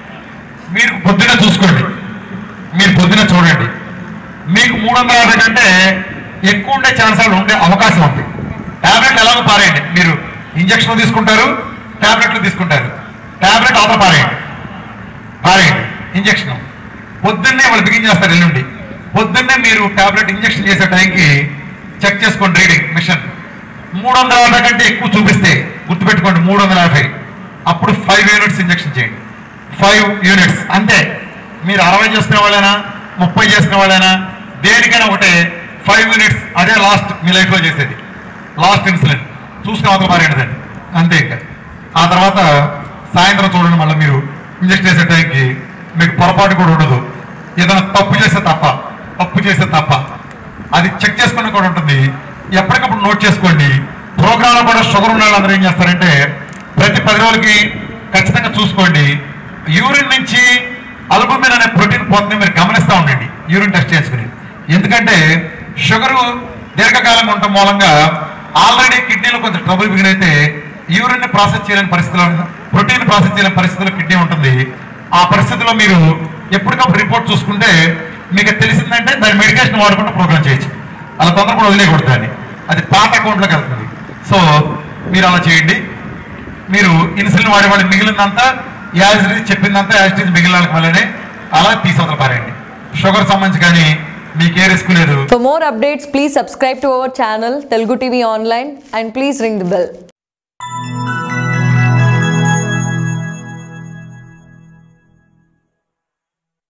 మీరు పొద్దున చూసుకోండి మీరు పొద్దున చూడండి మీకు మూడు వందల యాభై కంటే ఎక్కువ ఉండే ఛాన్సాలు ఉండే అవకాశం ఉంది టాబ్లెట్ ఎలాగో పారేయండి మీరు ఇంజక్షన్ తీసుకుంటారు టాబ్లెట్లు తీసుకుంటారు టాబ్లెట్ అవతల పారేయండి పారేయండి ఇంజక్షన్ పొద్దున్నే వాళ్ళు బిగిన్ చేస్తారు ఎల్లుండి పొద్దున్నే మీరు టాబ్లెట్ ఇంజక్షన్ చేసే టైంకి చెక్ చేసుకోండి రీడింగ్ మిషన్ మూడు వందల యాభై కంటే ఎక్కువ చూపిస్తే గుర్తుపెట్టుకోండి మూడు వందల యాభై అప్పుడు ఫైవ్ యూనిట్స్ ఇంజక్షన్ చేయండి ఫైవ్ యూనిట్స్ అంతే మీరు అరవై చేసుకునే వాళ్ళైనా ముప్పై చేసుకునే వాళ్ళైనా దేనికైనా ఒకటే ఫైవ్ యూనిట్స్ అదే లాస్ట్ మీ లైఫ్లో చేసేది లాస్ట్ ఇన్సులిన్ చూసుకుని అవతల మారేంటిదండి అంతే ఇంకా ఆ తర్వాత సాయంత్రం చూడండి మళ్ళీ మీరు ఇంజక్షన్ చేసే టైంకి మీకు పొరపాటు కూడా ఉండదు ఏదైనా తప్పు చేస్తే తప్ప తప్పు చేస్తే తప్ప అది చెక్ చేసుకుని కూడా ఉంటుంది ఎప్పటికప్పుడు నోట్ చేసుకోండి ప్రోగ్రాంలో కూడా షుగర్ ఉన్న వాళ్ళందరూ ఏం చేస్తారంటే ప్రతి పది రోజులకి ఖచ్చితంగా చూసుకోండి యూరిన్ నుంచి అల్బుమిన్ అనే ప్రోటీన్ పోతుంది మీరు గమనిస్తూ ఉండండి యూరిన్ టెస్ట్ చేసుకుని ఎందుకంటే షుగరు దీర్ఘకాలంగా ఉండటం మూలంగా ఆల్రెడీ కిడ్నీలో కొంచెం ట్రబుల్ బిగిన్ అయితే యూరిన్ ప్రాసెస్ చేయలేని పరిస్థితిలో ప్రోటీన్ ప్రాసెస్ చేయలేని పరిస్థితిలో కిడ్నీ ఉంటుంది ఆ పరిస్థితిలో మీరు ఎప్పటికప్పుడు రిపోర్ట్ చూసుకుంటే మీకు తెలిసిందంటే దాని మెడికేషన్ వాడుకుంటూ ప్రోగ్రామ్ చేయొచ్చు అలా తొందరపడి వదిలేయకూడదు దాన్ని అది పాత అకౌంట్లోకి వెళ్తుంది సో మీరు అలా చేయండి మీరు ఇన్సులిన్ వాడేవాళ్ళు మిగిలినంతా యాజ్ చెప్పిందంతా యాజ్ మిగిలిన వాళ్ళకి వల్లనే అలా తీసవతల పారేయండి షుగర్ సంబంధించి కానీ మీకే రిస్క్ లేదు For more updates, please subscribe to our channel Telugu TV Online and please ring the bell.